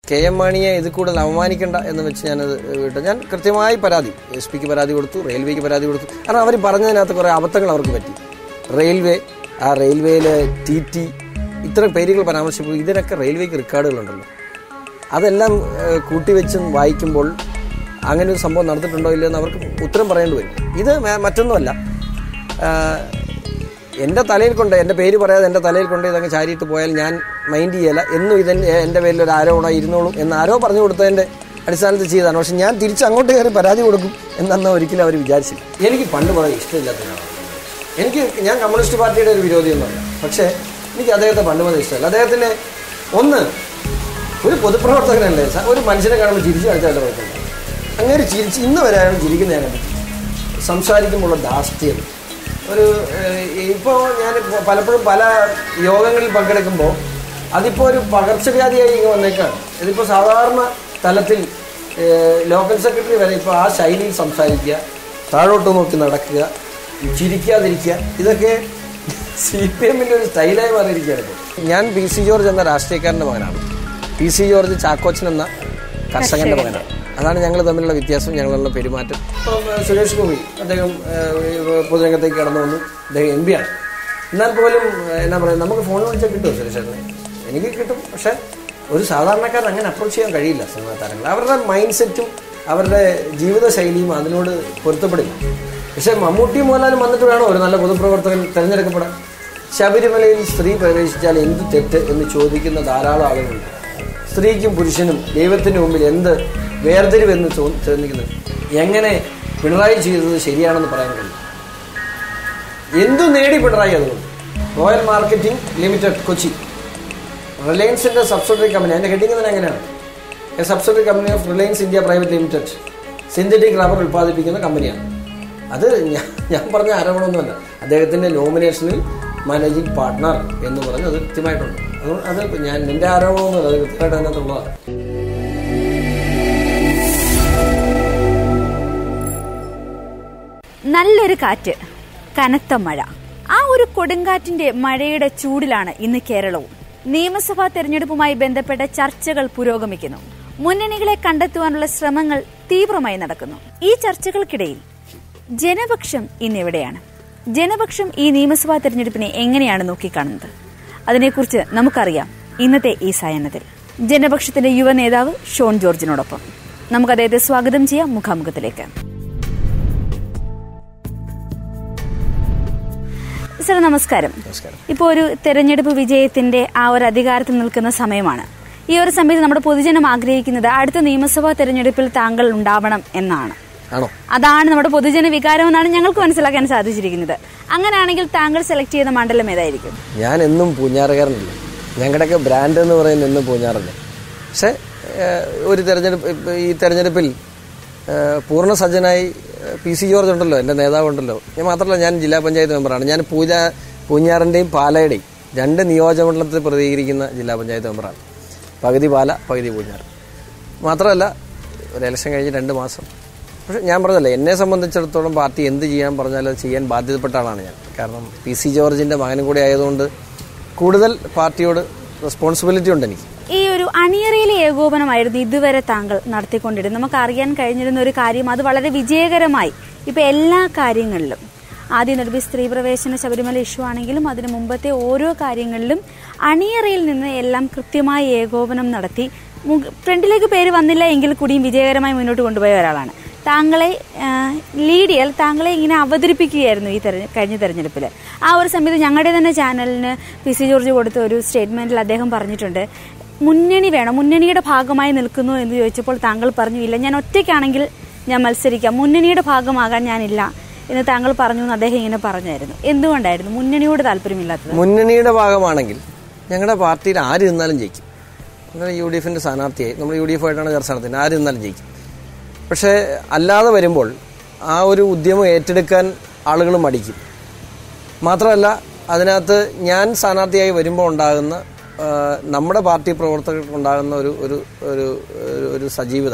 K M മാണിയെ ഇത് കൂടുതൽ അവമാനിക്കണ്ട എന്ന് വെച്ച് ഞാനത് വിട്ടു ഞാൻ കൃത്യമായി പരാതി എസ് പിക്ക് പരാതി കൊടുത്തു റെയിൽവേക്ക് പരാതി കൊടുത്തു കാരണം അവർ പറഞ്ഞതിനകത്ത് കുറേ അബദ്ധങ്ങൾ അവർക്ക് പറ്റി റെയിൽവേ ആ റെയിൽവേയിലെ ടി ടി ഇത്തരം പേരുകൾ പരാമർശിക്കും ഇതിനൊക്കെ റെയിൽവേക്ക് റെക്കോർഡുകളുണ്ടല്ലോ അതെല്ലാം ഏഹ്, കൂട്ടിവെച്ചും വായിക്കുമ്പോൾ അങ്ങനെ ഒരു സംഭവം നടന്നിട്ടുണ്ടോ ഇല്ലയോ എന്ന് അവർക്ക് ഉത്തരം പറയേണ്ടി വരും ഇത് മ- മറ്റൊന്നുമല്ല ആഹ്, എൻ്റെ തലയിൽ കൊണ്ട് എൻ്റെ പേര് പറയാതെ എൻ്റെ തലയിൽ കൊണ്ട് ഇതങ്ങ് ചാരിയിട്ട് പോയാൽ ഞാൻ മൈൻഡ് ചെയ്യല എന്നും ഇതെ എൻ്റെ പേരിൽ ഒരു ആരോപണം ഇരുന്നോളും എന്ന് ആരോ പറഞ്ഞു കൊടുത്തതിൻ്റെ അടിസ്ഥാനത്തിൽ ചെയ്തതാണ് പക്ഷെ ഞാൻ തിരിച്ച് അങ്ങോട്ട് കയറി പരാതി കൊടുക്കും എന്നന്ന് ഒരിക്കലും അവർ വിചാരിച്ചില്ല എനിക്ക് പണ്ട് പറയാൻ ഇഷ്ടമില്ലാത്തതാണ് എനിക്ക് ഞാൻ കമ്മ്യൂണിസ്റ്റ് പാർട്ടിയുടെ ഒരു വിരോധിയൊന്നുമല്ല പക്ഷേ എനിക്ക് അദ്ദേഹത്തെ പണ്ട് മുതൽ ഇഷ്ടമല്ല അദ്ദേഹത്തിന് ഒന്ന് ഒരു പൊതുപ്രവർത്തകനല്ലേ സ- ഒരു മനുഷ്യനെ കാണുമ്പോൾ ചിരിച്ചു കാണിച്ചാൽ കുഴപ്പമില്ല അങ്ങനെ ചിരിച്ച് ഇന്ന് വരെ അയാൾ ചിരിക്കുന്ന ഞാൻ കണ്ടിട്ടില്ല സംസാരിക്കുമ്പോഴുള്ള ദാസ്ത്യം ഒരു ഇപ്പോൾ ഞാൻ ഇപ്പൊ പലപ്പോഴും പല യോഗങ്ങളിൽ പങ്കെടുക്കുമ്പോൾ അതിപ്പോൾ ഒരു പകർച്ചവ്യാധിയായി ഇങ്ങനെ വന്നേക്കാണ് ഇതിപ്പോൾ സാധാരണ തലത്തിൽ ഏഹ്, ലോക്കൽ സെക്രട്ടറി വരെ ഇപ്പോൾ ആ ശൈലിയിൽ സംസാരിക്കുക താഴോട്ട് നോക്കി നടക്കുക ചിരിക്കാതിരിക്കുക ഇതൊക്കെ സി പി എമ്മിൻ്റെ ഒരു സ്റ്റൈലായി മാറിയിരിക്കുകയാണ് ഇപ്പോൾ ഞാൻ പി സി ജോർജ് എന്ന രാഷ്ട്രീയക്കാരൻ്റെ മകനാണ് പി സി ജോർജ് ചാക്കോച്ചൻ എന്ന കർഷകന്റെ മകനാണ് അതാണ് ഞങ്ങൾ തമ്മിലുള്ള വ്യത്യാസം ഞങ്ങളുള്ള പെരുമാറ്റം ഇപ്പം ഏഹ്, സുരേഷ് ഗോപി അദ്ദേഹം ഏഹ്, പൊതുരംഗത്തേക്ക് കടന്നു വന്നു അദ്ദേഹം എം ആണ് എന്നാൽ പോലും ഏഹ്, എന്നാ പറയുക നമുക്ക് ഫോൺ വിളിച്ചാൽ കിട്ടുമോ സുരേഷ് ചേട്ടനെ എനിക്ക് കിട്ടും പക്ഷേ ഒരു സാധാരണക്കാരൻ അങ്ങനെ അപ്രോച്ച് ചെയ്യാൻ കഴിയില്ല സിനിമാ താരങ്ങൾ അവരുടെ മൈൻഡ് സെറ്റും അവരുടെ ജീവിതശൈലിയും അതിനോട് പൊരുത്തപ്പെടില്ല പക്ഷേ മമ്മൂട്ടി മോഹൻലാലും വന്നിട്ട് വേണോ ഒരു നല്ല പൊതുപ്രവർത്തകൻ തിരഞ്ഞെടുക്കപ്പെടാൻ ശബരിമലയിൽ സ്ത്രീ പ്രവേശിച്ചാൽ എന്ത് തെറ്റ് എന്ന് ചോദിക്കുന്ന ധാരാളം ആളുകളുണ്ട് സ്ത്രീക്കും പുരുഷനും ദൈവത്തിന് മുമ്പിൽ എന്ത് വേർതിരിവെന്ന് ചോ- ചോദിക്കുന്നത് എങ്ങനെ പിണറായി ചെയ്തത് ശരിയാണെന്ന് പറയാൻ കഴിയും എന്തു നേടി പിണറായി അതുകൊണ്ട് റോയൽ മാർക്കറ്റിംഗ് ലിമിറ്റഡ് കൊച്ചി റിലയൻസിന്റെ സബ്സിഡറി കമ്പനി അതിന്റെ ഹെഡിങ് തന്നെ എങ്ങനെയാണ് a subsidiary company of Reliance India private limited synthetic rubber ഉൽപ്പാദിപ്പിക്കുന്ന കമ്പനിയാണ് അത് ഞാൻ ഞാൻ പറഞ്ഞ ആരോപണമൊന്നുമല്ല അദ്ദേഹത്തിന്റെ നോമിനേഷനിൽ മാനേജിംഗ് പാർട്ട്ണർ എന്ന് പറഞ്ഞ് അത് കൃത്യമായിട്ടുണ്ട് അത് അത് ഞാൻ നിന്റെ ആരോപണമൊന്നുമല്ല അത് കൃത്യമായിട്ട് അതിനകത്തുള്ളതാണ് നല്ലൊരു കാറ്റ് കനത്ത മഴ ആ ഒരു കൊടുങ്കാറ്റിന്റെ മഴയുടെ ചൂടിലാണ് ഇന്ന് കേരളവും നിയമസഭാ തെരഞ്ഞെടുപ്പുമായി ബന്ധപ്പെട്ട ചർച്ചകൾ പുരോഗമിക്കുന്നു മുന്നണികളെ കണ്ടെത്തുവാനുള്ള ശ്രമങ്ങൾ തീവ്രമായി നടക്കുന്നു ഈ ചർച്ചകൾക്കിടയിൽ ജനപക്ഷം ഇന്നെവിടെയാണ് ജനപക്ഷം ഈ നിയമസഭാ തെരഞ്ഞെടുപ്പിനെ എങ്ങനെയാണ് നോക്കിക്കാണുന്നത് അതിനെക്കുറിച്ച് നമുക്കറിയാം ഇന്നത്തെ ഈ സായനത്തിൽ ജനപക്ഷത്തിന്റെ യുവ നേതാവ് ഷോൺ ജോർജിനോടൊപ്പം നമുക്ക് അദ്ദേഹത്തെ സ്വാഗതം ചെയ്യാം മുഖാമുഖത്തിലേക്ക് സർ നമസ്കാരം നമസ്കാരം ഇപ്പോൾ ഒരു തെരഞ്ഞെടുപ്പ് വിജയത്തിന്റെ ആ ഒരു അധികാരത്തിൽ നിൽക്കുന്ന സമയമാണ് ഈ ഒരു സമയത്ത് നമ്മുടെ പൊതുജനം ആഗ്രഹിക്കുന്നത് അടുത്ത നിയമസഭാ തെരഞ്ഞെടുപ്പിൽ താങ്കൾ ഉണ്ടാവണം എന്നാണ് ആണോ അതാണ് നമ്മുടെ പൊതുജന വികാരം എന്നാണ് ഞങ്ങൾക്ക് മനസ്സിലാക്കാൻ സാധിച്ചിരിക്കുന്നത് അങ്ങനെയാണെങ്കിൽ താങ്കൾ സെലക്ട് ചെയ്ത മണ്ഡലം ഏതായിരിക്കും ഞാൻ എന്നും പൂഞ്ഞാറുകാരനല്ല ഞങ്ങളുടെയൊക്കെ ബ്രാൻഡ് എന്ന് പറയുന്നത് എന്നും പൂഞ്ഞാറല്ലേ പക്ഷേ ഏഹ്, ഒരു തെരഞ്ഞെടുപ്പ് ഇപ്പ ഈ തെരഞ്ഞെടുപ്പിൽ ഏഹ്, പൂർണ്ണ സജ്ജനായി ഏഹ്, പി സി ജോർജ് ഉണ്ടല്ലോ എൻ്റെ നേതാവുണ്ടല്ലോ ഞാൻ മാത്രമല്ല ഞാൻ ജില്ലാ പഞ്ചായത്ത് മെമ്പറാണ് ഞാൻ പൂജ പൂഞ്ഞാറിൻ്റെയും പാലയുടെയും രണ്ട് നിയോജകമണ്ഡലത്തിൽ പ്രതികരിക്കുന്ന ജില്ലാ പഞ്ചായത്ത് മെമ്പറാണ് പകുതി പാല പകുതി പൂഞ്ഞാറ് മാത്രമല്ല ഒരു ഇലക്ഷൻ കഴിഞ്ഞ് രണ്ട് മാസം പക്ഷെ ഞാൻ പറഞ്ഞല്ലേ എന്നെ സംബന്ധിച്ചിടത്തോളം പാർട്ടി എന്ത് ചെയ്യാൻ പറഞ്ഞാലും അത് ചെയ്യാൻ ബാധ്യതപ്പെട്ട ആളാണ് ഞാൻ കാരണം പി സി ജോർജിൻ്റെ മകനും കൂടി ആയതുകൊണ്ട് കൂടുതൽ പാർട്ടിയോട് റെസ്പോൺസിബിലിറ്റി ഉണ്ട് എനിക്ക് ഈ ഒരു അണിയറയിലെ ഏകോപനമായിരുന്നു ഇതുവരെ താങ്കൾ നടത്തിക്കൊണ്ടിരുന്നത് നമുക്ക് അറിയാൻ കഴിഞ്ഞിരുന്ന ഒരു കാര്യം അത് വളരെ വിജയകരമായി ഇപ്പൊ എല്ലാ കാര്യങ്ങളിലും ആദ്യം നടപ്പിയ സ്ത്രീ പ്രവേശന ശബരിമല ഇഷ്യൂ ആണെങ്കിലും അതിന് മുമ്പത്തെ ഓരോ കാര്യങ്ങളിലും അണിയറയിൽ നിന്ന് എല്ലാം കൃത്യമായി ഏകോപനം നടത്തി മുക- ഫ്രണ്ടിലേക്ക് പേര് വന്നില്ല എങ്കിൽ കൂടിയും വിജയകരമായി മുന്നോട്ട് കൊണ്ടുപോയ ഒരാളാണ് താങ്കളെ ലീഡ് ചെയ്യാൻ താങ്കളെ ഇങ്ങനെ അവതരിപ്പിക്കുകയായിരുന്നു ഈ തെരഞ്ഞ കഴിഞ്ഞ തെരഞ്ഞെടുപ്പിൽ ആ ഒരു സമയത്ത് ഞങ്ങളുടെ തന്നെ ചാനലിന് പി സി ജോർജ് കൊടുത്ത ഒരു സ്റ്റേറ്റ്മെന്റിൽ അദ്ദേഹം പറഞ്ഞിട്ടുണ്ട് മുന്നണി വേണം മുന്നണിയുടെ ഭാഗമായി നിൽക്കുന്നു എന്ന് ചോദിച്ചപ്പോൾ താങ്കൾ പറഞ്ഞു ഇല്ല ഞാൻ ഒറ്റയ്ക്കാണെങ്കിൽ ഞാൻ മത്സരിക്കാം മുന്നണിയുടെ ഭാഗമാകാൻ ഞാനില്ല എന്ന് താങ്കൾ പറഞ്ഞു എന്ന് അദ്ദേഹം ഇങ്ങനെ പറഞ്ഞായിരുന്നു എന്തുകൊണ്ടായിരുന്നു മുന്നണിയോട് താല്പര്യമില്ലാത്തത് മുന്നണിയുടെ ഭാഗമാണെങ്കിൽ ഞങ്ങളുടെ പാർട്ടിയിൽ ആര് നിന്നാലും ജയിക്കും നമ്മൾ യു ഡി എഫിൻ്റെ സ്ഥാനാർത്ഥിയായി നമ്മൾ യു ഡി എഫ് ആയിട്ടാണ് ചർച്ച നടത്തുന്നത് ആര് നിന്നാലും ജയിക്കും പക്ഷേ അല്ലാതെ വരുമ്പോൾ ആ ഒരു ഉദ്യമം ഏറ്റെടുക്കാൻ ആളുകൾ മടിക്കും മാത്രമല്ല അതിനകത്ത് ഞാൻ സ്ഥാനാർത്ഥിയായി വരുമ്പോൾ ഉണ്ടാകുന്ന ആ, നമ്മുടെ പാർട്ടി പ്രവർത്തകർക്ക് ഉണ്ടാകുന്ന ഒരു ഒരു ഒരു ഒരു- ഒരു സജീവത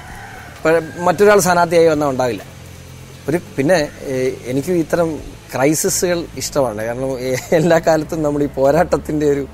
പ- മറ്റൊരാൾ സ്ഥാനാർത്ഥിയായി വന്നാൽ ഉണ്ടാവില്ല ഒരു പിന്നെ ഏഹ്, എനിക്ക് ഇത്തരം ക്രൈസിസുകൾ ഇഷ്ടമാണ് കാരണം ഏഹ്, എല്ലാ കാലത്തും നമ്മൾ ഈ പോരാട്ടത്തിൻ്റെ ഒരു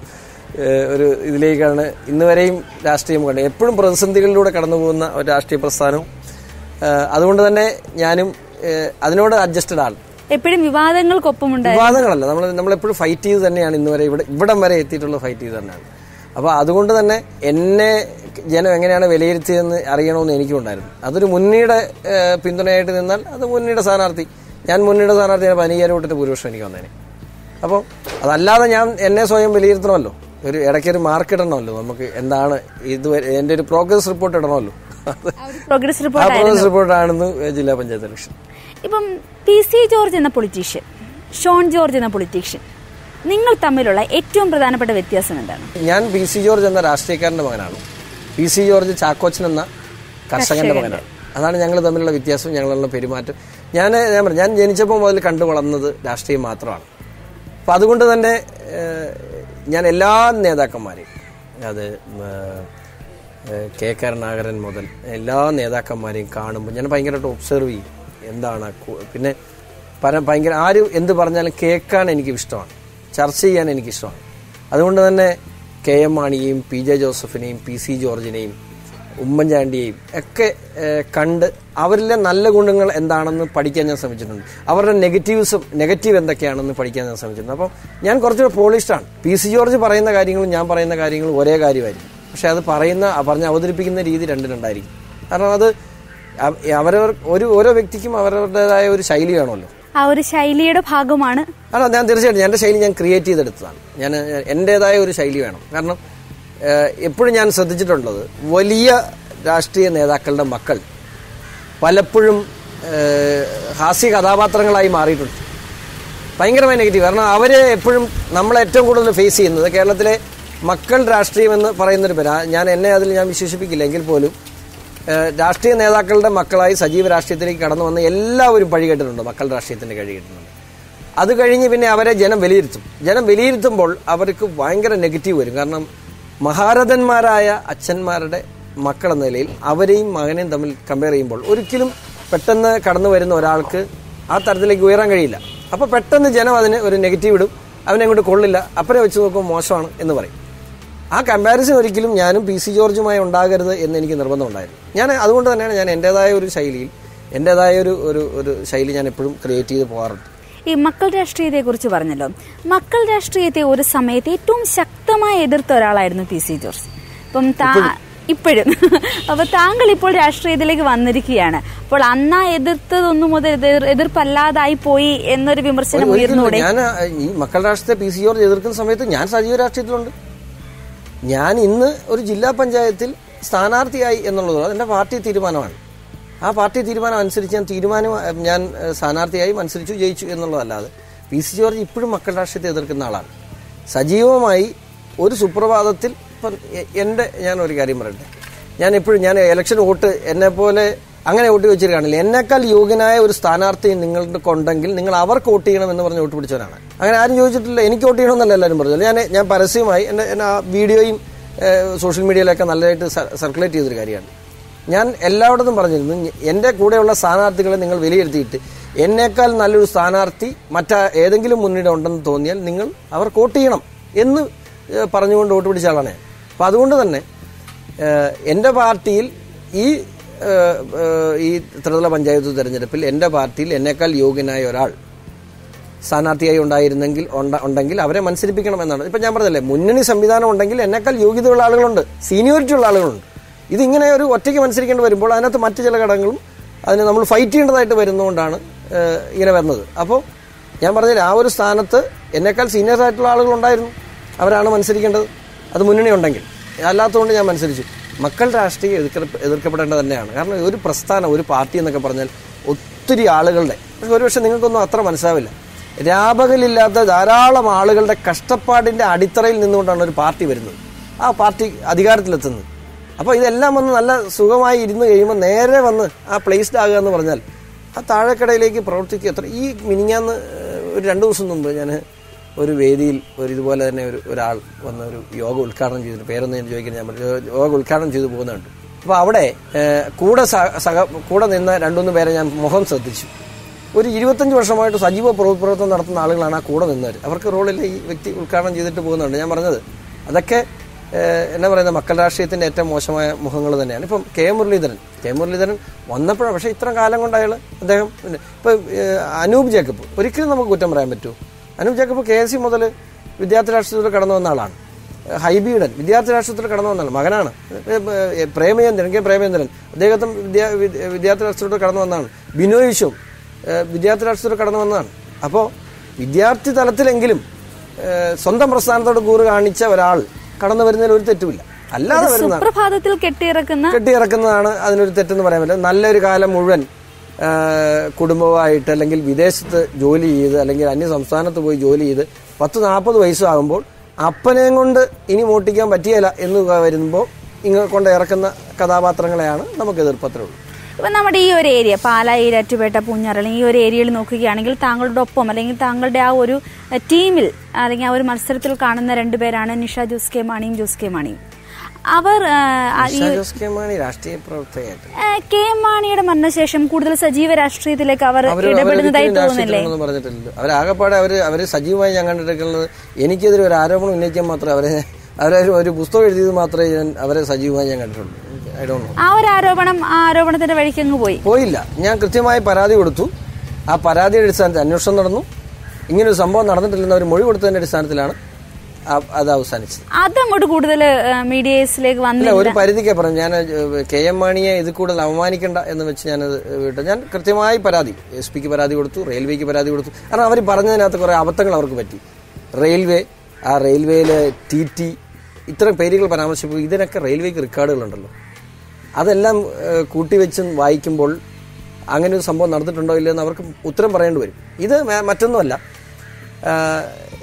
ഏഹ്, ഒരു ഇതിലേക്കാണ് ഇന്ന് വരെയും രാഷ്ട്രീയം കണ്ടത് എപ്പോഴും പ്രതിസന്ധികളിലൂടെ കടന്നു പോകുന്ന ഒരു രാഷ്ട്രീയ പ്രസ്ഥാനവും ഏഹ്, അതുകൊണ്ട് തന്നെ ഞാനും ഏഹ്, അതിനോട് അഡ്ജസ്റ്റഡ് ആണ് എപ്പോഴും വിവാദങ്ങൾക്കൊപ്പമുണ്ട് വിവാദങ്ങളല്ല നമ്മൾ നമ്മളെപ്പോഴും ഫൈറ്റ് ചെയ്ത് തന്നെയാണ് ഇന്ന് വരെ ഇവിടെ ഇവിടം വരെ എത്തിയിട്ടുള്ള ഫൈറ്റ് ചെയ്ത് തന്നെയാണ് അപ്പോൾ അതുകൊണ്ട് തന്നെ എന്നെ ജനം എങ്ങനെയാണ് വിലയിരുത്തിയതെന്ന് അറിയണമെന്ന് എനിക്കുണ്ടായിരുന്നു അതൊരു മുന്നണിയുടെ ഏഹ്, പിന്തുണയായിട്ട് നിന്നാൽ അത് മുന്നണിയുടെ സ്ഥാനാർത്ഥി ഞാൻ മുന്നണിയുടെ സ്ഥാനാർത്ഥി പതിനയ്യായിരം വോട്ടിന്റെ ഭൂരിപക്ഷം എനിക്ക് വന്നേനെ അപ്പോൾ അതല്ലാതെ ഞാൻ എന്നെ സ്വയം വിലയിരുത്തണമല്ലോ ഒരു ഇടയ്ക്കൊരു മാർക്ക് ഇടണമല്ലോ നമുക്ക് എന്താണ് ഇതുവരെ എൻ്റെ ഒരു പ്രോഗ്രസ് റിപ്പോർട്ട് ഇടണമല്ലോ അത് പ്രോഗ്രസ് ആ റിപ്പോർട്ട് പ്രോഗ്രസ് റിപ്പോർട്ടാണെന്ന് ജില്ലാ പഞ്ചായത്ത് ഇലക്ഷൻ ഇപ്പം പി സി ജോർജ് എന്ന പൊളിറ്റീഷ്യൻ ഷോൺ ജോർജ് എന്ന പൊളിറ്റീഷ്യൻ നിങ്ങൾ തമ്മിലുള്ള ഏറ്റവും പ്രധാനപ്പെട്ട വ്യത്യാസം എന്താണ് ഞാൻ പി സി ജോർജ് എന്ന രാഷ്ട്രീയക്കാരന്റെ മകനാണ് പി സി ജോർജ് ചാക്കോച്ചൻ എന്ന കർഷകന്റെ മകനാണ് അതാണ് ഞങ്ങൾ തമ്മിലുള്ള വ്യത്യാസം ഞങ്ങളുള്ള പെരുമാറ്റം ഞാൻ ഞാൻ പറഞ്ഞു ഞാൻ ജനിച്ചപ്പോൾ മുതൽ കണ്ടു വളർന്നത് രാഷ്ട്രീയം മാത്രമാണ് അപ്പം അതുകൊണ്ട് തന്നെ ഏഹ്, ഞാൻ എല്ലാ നേതാക്കന്മാരെയും അത് ഏഹ്, ഏഹ്, കെ കരുണാകരൻ മുതൽ എല്ലാ നേതാക്കന്മാരെയും കാണുമ്പോൾ ഞാൻ ഭയങ്കരമായിട്ട് ഒബ്സർവ് ചെയ്യും എന്താണ് കു- പിന്നെ പല ഭയങ്കര ആരും എന്ത് പറഞ്ഞാലും കേൾക്കാൻ എനിക്ക് ഇഷ്ടമാണ് ചർച്ച ചെയ്യാൻ എനിക്ക് ഇഷ്ടമാണ് അതുകൊണ്ട് തന്നെ കെ എം മാണിയെയും പി ജെ ജോസഫിനെയും പി സി ജോർജിനെയും ഉമ്മൻചാണ്ടിയെയും ഒക്കെ ഏഹ്, കണ്ട് അവരിലെ നല്ല ഗുണങ്ങൾ എന്താണെന്ന് പഠിക്കാൻ ഞാൻ ശ്രമിച്ചിട്ടുണ്ട് അവരുടെ നെഗറ്റീവ്സും നെഗറ്റീവ് എന്തൊക്കെയാണെന്ന് പഠിക്കാൻ ഞാൻ ശ്രമിച്ചിട്ടുണ്ട് അപ്പം ഞാൻ കുറച്ചുകൂടെ പോളിഷ്ഡാണ് പി സി ജോർജ് പറയുന്ന കാര്യങ്ങളും ഞാൻ പറയുന്ന കാര്യങ്ങളും ഒരേ കാര്യമായിരിക്കും പക്ഷെ അത് പറയുന്ന പറഞ്ഞ് അവതരിപ്പിക്കുന്ന രീതി രണ്ടും രണ്ടായിരിക്കും കാരണം അത് അവ- അവരവർ ഒരു ഓരോ വ്യക്തിക്കും അവരവരുടേതായ ഒരു ശൈലി വേണമല്ലോ ആ ഒരു ശൈലിയുടെ ഭാഗമാണ് അല്ല ഞാൻ തീർച്ചയായിട്ടും എൻ്റെ ശൈലി ഞാൻ ക്രിയേറ്റ് ചെയ്തെടുത്തതാണ് ഞാൻ എൻ്റെതായ ഒരു ശൈലി വേണം കാരണം എപ്പോഴും ഞാൻ ശ്രദ്ധിച്ചിട്ടുള്ളത് വലിയ രാഷ്ട്രീയ നേതാക്കളുടെ മക്കൾ പലപ്പോഴും ഏഹ്, ഹാസ്യ കഥാപാത്രങ്ങളായി മാറിയിട്ടുണ്ട് ഭയങ്കരമായ നെഗറ്റീവ് കാരണം അവർ എപ്പോഴും നമ്മൾ ഏറ്റവും കൂടുതൽ ഫേസ് ചെയ്യുന്നത് കേരളത്തിലെ മക്കൾ രാഷ്ട്രീയം എന്ന് പറയുന്നൊരു പേര് ആ- ഞാൻ എന്നെ അതിൽ ഞാൻ വിശ്വസിപ്പിക്കില്ല എങ്കിൽ പോലും ഏഹ്, രാഷ്ട്രീയ നേതാക്കളുടെ മക്കളായി സജീവ രാഷ്ട്രീയത്തിലേക്ക് കടന്നു വന്ന എല്ലാവരും പഴി കേട്ടിട്ടുണ്ട് മക്കൾ രാഷ്ട്രീയത്തിന്റെ കഴി കേട്ടിട്ടുണ്ട് അത് കഴിഞ്ഞ് പിന്നെ അവരെ ജനം വിലയിരുത്തും ജനം വിലയിരുത്തുമ്പോൾ അവർക്ക് ഭയങ്കര നെഗറ്റീവ് വരും കാരണം മഹാരഥന്മാരായ അച്ഛന്മാരുടെ മക്കൾ എന്ന നിലയിൽ അവരെയും മകനെയും തമ്മിൽ കമ്പയർ ചെയ്യുമ്പോൾ ഒരിക്കലും പെട്ടെന്ന് കടന്നു വരുന്ന ഒരാൾക്ക് ആ തരത്തിലേക്ക് ഉയരാൻ കഴിയില്ല അപ്പോൾ പെട്ടെന്ന് ജനം അതിന് ഒരു നെഗറ്റീവ് ഇടും അവനെ അങ്ങോട്ട് കൊള്ളില്ല അപ്പനെ വെച്ച് നോക്കുമ്പോൾ മോശമാണ് എന്ന് പറയും ആ കമ്പാരിസൺ ഒരിക്കലും ഞാനും പി സി ജോർജുമായി ഉണ്ടാകരുത് എന്ന് എനിക്ക് നിർബന്ധമുണ്ടായിരുന്നു ഞാൻ അതുകൊണ്ട് തന്നെയാണ് ഞാൻ എൻ്റെതായ ഒരു ശൈലിയിൽ എൻ്റെതായ ഒരു ഒരു ഒരു ശൈലി ഞാൻ എപ്പോഴും ക്രിയേറ്റ് ചെയ്ത് പോകാറുണ്ട് ഈ മക്കൾ രാഷ്ട്രീയത്തെ കുറിച്ച് പറഞ്ഞല്ലോ മക്കൾ രാഷ്ട്രീയത്തെ ഒരു സമയത്ത് ഏറ്റവും ശക്തമായി എതിർത്ത ഒരാളായിരുന്നു പി സി ജോർജ് ഇപ്പം താ- ഇപ്പോഴും അപ്പൊ താങ്കൾ ഇപ്പോൾ രാഷ്ട്രീയത്തിലേക്ക് വന്നിരിക്കുകയാണ് അപ്പോൾ അന്നാ എതിർത്തതൊന്നും മുതൽ എതിർ- എതിർപ്പല്ലാതായി പോയി എന്നൊരു വിമർശനം ഉയർന്നൂടെ ഞാൻ ഈ മക്കൾ രാഷ്ട്രീയത്തെ പി സി ജോർജ് എതിർക്കുന്ന സമയത്ത് ഞാൻ സജീവ രാഷ്ട്രീയത്തിലുണ്ട് ഞാൻ ഇന്ന് ഒരു ജില്ലാ പഞ്ചായത്തിൽ സ്ഥാനാർത്ഥിയായി എന്നുള്ളത് അതെന്റെ പാർട്ടി തീരുമാനമാണ് ആ പാർട്ടി തീരുമാനം അനുസരിച്ച് ഞാൻ തീരുമാനം ഞാൻ ഏഹ്, സ്ഥാനാർത്ഥിയായി മത്സരിച്ചു ജയിച്ചു എന്നുള്ളതല്ലാതെ പി സി ജോർജ് ഇപ്പോഴും മക്കൾ രാഷ്ട്രീയത്തെ എതിർക്കുന്ന ആളാണ് സജീവമായി ഒരു സുപ്രഭാതത്തിൽ ഇപ്പം എ- എൻ്റെ ഞാൻ ഒരു കാര്യം പറയട്ടെ ഞാൻ എപ്പോഴും ഞാൻ ഇലക്ഷൻ വോട്ട് എന്നെ പോലെ അങ്ങനെ വോട്ട് വെച്ചിട്ട് കാണില്ല എന്നേക്കാൾ യോഗ്യനായ ഒരു സ്ഥാനാർത്ഥി നിങ്ങൾക്ക് ഉണ്ടെങ്കിൽ നിങ്ങൾ അവർക്ക് വോട്ട് ചെയ്യണം എന്ന് പറഞ്ഞ് വോട്ട് പിടിച്ചവനാണ് അങ്ങനെ ആരും ചോദിച്ചിട്ടില്ല എനിക്ക് വോട്ട് ചെയ്യണമെന്നല്ല എല്ലാവരും പറഞ്ഞു ഞാൻ ഞാൻ പരസ്യമായി എൻ്റെ എൻ്റെ ആ വീഡിയോയും ഏഹ്, സോഷ്യൽ മീഡിയയിലൊക്കെ നല്ലതായിട്ട് സ- സർക്കുലേറ്റ് ചെയ്തൊരു കാര്യമാണ് ഞാൻ എല്ലായിടത്തും പറഞ്ഞിരുന്നു ഞ- എൻ്റെ കൂടെയുള്ള സ്ഥാനാർത്ഥികളെ നിങ്ങൾ വിലയിരുത്തിയിട്ട് എന്നേക്കാൾ നല്ലൊരു സ്ഥാനാർത്ഥി മറ്റാ ഏതെങ്കിലും മുന്നിടെ ഉണ്ടെന്ന് തോന്നിയാൽ നിങ്ങൾ അവർക്ക് വോട്ട് ചെയ്യണം എന്ന് ഏഹ്, പറഞ്ഞുകൊണ്ട് വോട്ട് പിടിച്ച ആളാണ് ഞാൻ അപ്പം അതുകൊണ്ട് തന്നെ ഏഹ്, എൻ്റെ പാർട്ടിയിൽ ഈ ഏഹ്, ഏഹ്, ഈ ത്രിതല പഞ്ചായത്ത് തെരഞ്ഞെടുപ്പിൽ എൻ്റെ പാർട്ടിയിൽ എന്നേക്കാൾ യോഗ്യനായ ഒരാൾ സ്ഥാനാർത്ഥിയായി ഉണ്ടായിരുന്നെങ്കിൽ ഉണ്ട- ഉണ്ടെങ്കിൽ അവരെ മത്സരിപ്പിക്കണം എന്നാണ് ഇപ്പം ഞാൻ പറഞ്ഞല്ലേ മുന്നണി സംവിധാനം ഉണ്ടെങ്കിൽ എന്നേക്കാൾ യോഗ്യതയുള്ള ആളുകളുണ്ട് സീനിയോറിറ്റി ഉള്ള ആളുകളുണ്ട് ഇതിങ്ങനെ ഒരു ഒറ്റയ്ക്ക് മത്സരിക്കേണ്ടി വരുമ്പോൾ അതിനകത്ത് മറ്റു ചില ഘടകങ്ങളും അതിന് നമ്മൾ ഫൈറ്റ് ചെയ്യേണ്ടതായിട്ട് വരുന്നതുകൊണ്ടാണ് ഏഹ്, ഇങ്ങനെ വരുന്നത് അപ്പോൾ ഞാൻ പറഞ്ഞില്ല ആ ഒരു സ്ഥാനത്ത് എന്നേക്കാൾ സീനിയർ ആയിട്ടുള്ള ആളുകളുണ്ടായിരുന്നു അവരാണ് മത്സരിക്കേണ്ടത് അത് മുന്നണി ഉണ്ടെങ്കിൽ അല്ലാത്തതുകൊണ്ട് ഞാൻ മത്സരിച്ചു മക്കൾ രാഷ്ട്രീയം എതിർക്ക എതിർക്കപ്പെടേണ്ടത് തന്നെയാണ് കാരണം ഒരു പ്രസ്ഥാനം ഒരു പാർട്ടി എന്നൊക്കെ പറഞ്ഞാൽ ഒത്തിരി ആളുകളുടെ പക്ഷെ ഒരുപക്ഷെ നിങ്ങൾക്കൊന്നും അത്ര മനസ്സിലാവില്ല രാപകലില്ലാത്ത ധാരാളം ആളുകളുടെ കഷ്ടപ്പാടിന്റെ അടിത്തറയിൽ നിന്നുകൊണ്ടാണ് ഒരു പാർട്ടി വരുന്നത് ആ പാർട്ടി അധികാരത്തിലെത്തുന്നത് അപ്പോൾ ഇതെല്ലാം വന്ന് നല്ല സുഖമായി ഇരുന്ന് കഴിയുമ്പോൾ നേരെ വന്ന് ആ പ്ലേസ്ഡ് ആകുക എന്ന് പറഞ്ഞാൽ ആ താഴെക്കടയിലേക്ക് പ്രവർത്തിക്കുക എത്ര ഈ മിനിങ്ങാന്ന് ഏഹ്, ഒരു രണ്ട് ദിവസം മുമ്പ് ഞാൻ ഒരു വേദിയിൽ ഒരു ഇതുപോലെ തന്നെ ഒരു ഒരാൾ വന്ന് ഒരു യോഗ ഉദ്ഘാടനം ചെയ്തിട്ട് പേരൊന്നും ഞാൻ ചോദിക്കുന്നത് ഞാൻ പറഞ്ഞു, യോഗ ഉദ്ഘാടനം ചെയ്തു പോകുന്നുണ്ട് അപ്പോൾ അവിടെ ഏഹ്, കൂടെ സഹ സഹ കൂടെ നിന്ന രണ്ടുമൂന്ന് പേരെ ഞാൻ മുഖം ശ്രദ്ധിച്ചു ഒരു ഇരുപത്തഞ്ച് വർഷമായിട്ട് സജീവ പ്രവർത്തനം നടത്തുന്ന ആളുകളാണ് ആ കൂടെ നിന്നവർ അവർക്ക് റോളില്ല ഈ വ്യക്തി ഉദ്ഘാടനം ചെയ്തിട്ട് പോകുന്നുണ്ട് ഞാൻ പറഞ്ഞത് അതൊക്കെ ഏഹ്, എന്നാ പറയുന്നത് മക്കൾ രാഷ്ട്രീയത്തിന്റെ ഏറ്റവും മോശമായ മുഖങ്ങൾ തന്നെയാണ് ഇപ്പം കെ മുരളീധരൻ കെ മുരളീധരൻ വന്നപ്പോഴാണ് പക്ഷേ ഇത്ര കാലം കൊണ്ട് അയാൾ അദ്ദേഹം പിന്നെ ഇപ്പം ഏഹ്, അനൂപ് ജേക്കബ് ഒരിക്കലും നമുക്ക് കുറ്റം പറയാൻ പറ്റുമോ Anoop Jacob K S C മുതൽ വിദ്യാർത്ഥി രാഷ്ട്രീയത്തിൽ കടന്നു വന്ന ആളാണ് ഹൈബീഡൻ വിദ്യാർത്ഥി രാഷ്ട്രീയത്തിൽ കടന്നു വന്നതാണ് മകനാണ് ഏഹ്, പ്രേമചന്ദ്രൻ കെ പ്രേമചന്ദ്രൻ അദ്ദേഹത്തും വിദ്യാ വിദ്യ- വിദ്യാർത്ഥി രാഷ്ട്രീയത്തിൽ കടന്നു വന്നതാണ് ബിനോയ് വിശ്വം ഏഹ്, വിദ്യാർത്ഥി രാഷ്ട്രീയത്തിൽ കടന്നു വന്നതാണ് അപ്പോൾ വിദ്യാർത്ഥി തലത്തിലെങ്കിലും ഏഹ്, സ്വന്തം പ്രസ്ഥാനത്തോട് കൂറ് കാണിച്ച ഒരാൾ കടന്നു വരുന്നതിൽ ഒരു തെറ്റുമില്ല അല്ലാതെ വരുന്നതാണ് സുപ്രഭാതത്തിൽ കെട്ടിയിറക്കുന്ന കെട്ടിയിറക്കുന്നതാണ് അതിനൊരു തെറ്റെന്ന് പറയാൻ പറ്റില്ല നല്ലൊരു കാലം മുഴുവൻ ആ, കുടുംബമായിട്ട് അല്ലെങ്കിൽ വിദേശത്ത് ജോലി ചെയ്ത് അല്ലെങ്കിൽ അന്യ സംസ്ഥാനത്ത് പോയി ജോലി ചെയ്ത് പത്ത് നാൽപ്പത് വയസ്സാകുമ്പോൾ അപ്പനെയും കൊണ്ട് ഇനി മോട്ടിക്കാൻ പറ്റിയല്ല എന്ന് വരുമ്പോൾ ഇങ്ങ കൊണ്ട് ഇറക്കുന്ന കഥാപാത്രങ്ങളെയാണ് നമുക്ക് എതിർപ്പത്രയുള്ളൂ ഇപ്പം നമ്മുടെ ഈ ഒരു ഏരിയ പാലാ ഈരാറ്റുപേട്ട പൂഞ്ഞാറ് ഈ ഒരു ഏരിയയിൽ നോക്കുകയാണെങ്കിൽ താങ്കളുടെ ഒപ്പം അല്ലെങ്കിൽ താങ്കളുടെ ആ ഒരു അഹ്, ടീമിൽ അല്ലെങ്കിൽ ആ ഒരു മത്സരത്തിൽ കാണുന്ന രണ്ടുപേരാണ് നിഷ ജോസ് കെ മാണിയും ജോസ് കെ മാണിയും അവർ ആഹ്, ആ, ഈ ഉഷാ ജോസ് കെ മാണി രാഷ്ട്രീയ പ്രവർത്തകയായിട്ട് ആഹ്, കെ എം മാണിയുടെ മരണശേഷം കൂടുതൽ സജീവ രാഷ്ട്രീയത്തിലേക്ക് അവർ അവര് ഇടപെടുന്നതായി അവരൊരിക്കലും തോന്നുന്നില്ലേ രാഷ്ട്രീയത്തിലൊന്നും പറഞ്ഞിട്ടില്ല അവരാകപ്പാടെ അവര് അവര് സജീവമായി ഞാൻ കണ്ടിട്ടുള്ളത് എനിക്കെതിരെ ഒരു ആരോപണം ഉന്നയിക്കാൻ മാത്രമേ അവരെ അവരെ ഒരു പുസ്തകം എഴുതിയത് മാത്രമേ ഞാൻ അവരെ സജീവമായി ഞാൻ കണ്ടിട്ടുള്ളൂ ഐ ഡോണ്ട് നോ ആ ഒരു ആരോപണം ആ ആരോപണത്തിന്റെ വഴിക്ക് അങ്ങ് പോയി പോയില്ല ഞാൻ കൃത്യമായി പരാതി കൊടുത്തു ആ പരാതിയുടെ അടിസ്ഥാനത്തിൽ അന്വേഷണം നടന്നു ഇങ്ങനൊരു സംഭവം നടന്നിട്ടില്ലെന്ന് അവർ മൊഴി കൊടുത്തതിന്റെ അടിസ്ഥാനത്തിലാണ് ആ- അത് അവസാനിച്ചത് അതങ്ങോട്ട് കൂടുതൽ മീഡിയസിലേക്ക് ഇല്ല വന്നില്ല ഒരു പരിധിക്ക് അപ്പുറം ഞാൻ ഏഹ്, കെ എം മാണിയെ ഇത് കൂടുതൽ അവമാനിക്കണ്ട എന്ന് വെച്ച് ഞാനത് വിട്ടു ഞാൻ കൃത്യമായി പരാതി എസ് പിക്ക് പരാതി കൊടുത്തു റെയിൽവേക്ക് പരാതി കൊടുത്തു കാരണം അവർ പറഞ്ഞതിനകത്ത് കുറേ അബദ്ധങ്ങൾ അവർക്ക് പറ്റി റെയിൽവേ ആ റെയിൽവേയിലെ ടി ടി ഇത്തരം പേരുകൾ പരാമർശിപ്പോൾ ഇതിനൊക്കെ റെയിൽവേക്ക് റെക്കോർഡുകളുണ്ടല്ലോ അതെല്ലാം ഏഹ്, കൂട്ടിവെച്ചും വായിക്കുമ്പോൾ അങ്ങനെ ഒരു സംഭവം നടന്നിട്ടുണ്ടോ ഇല്ലയോ എന്ന് അവർക്ക് ഉത്തരം പറയേണ്ടി വരും ഇത് മ- മറ്റൊന്നുമല്ല ആഹ്,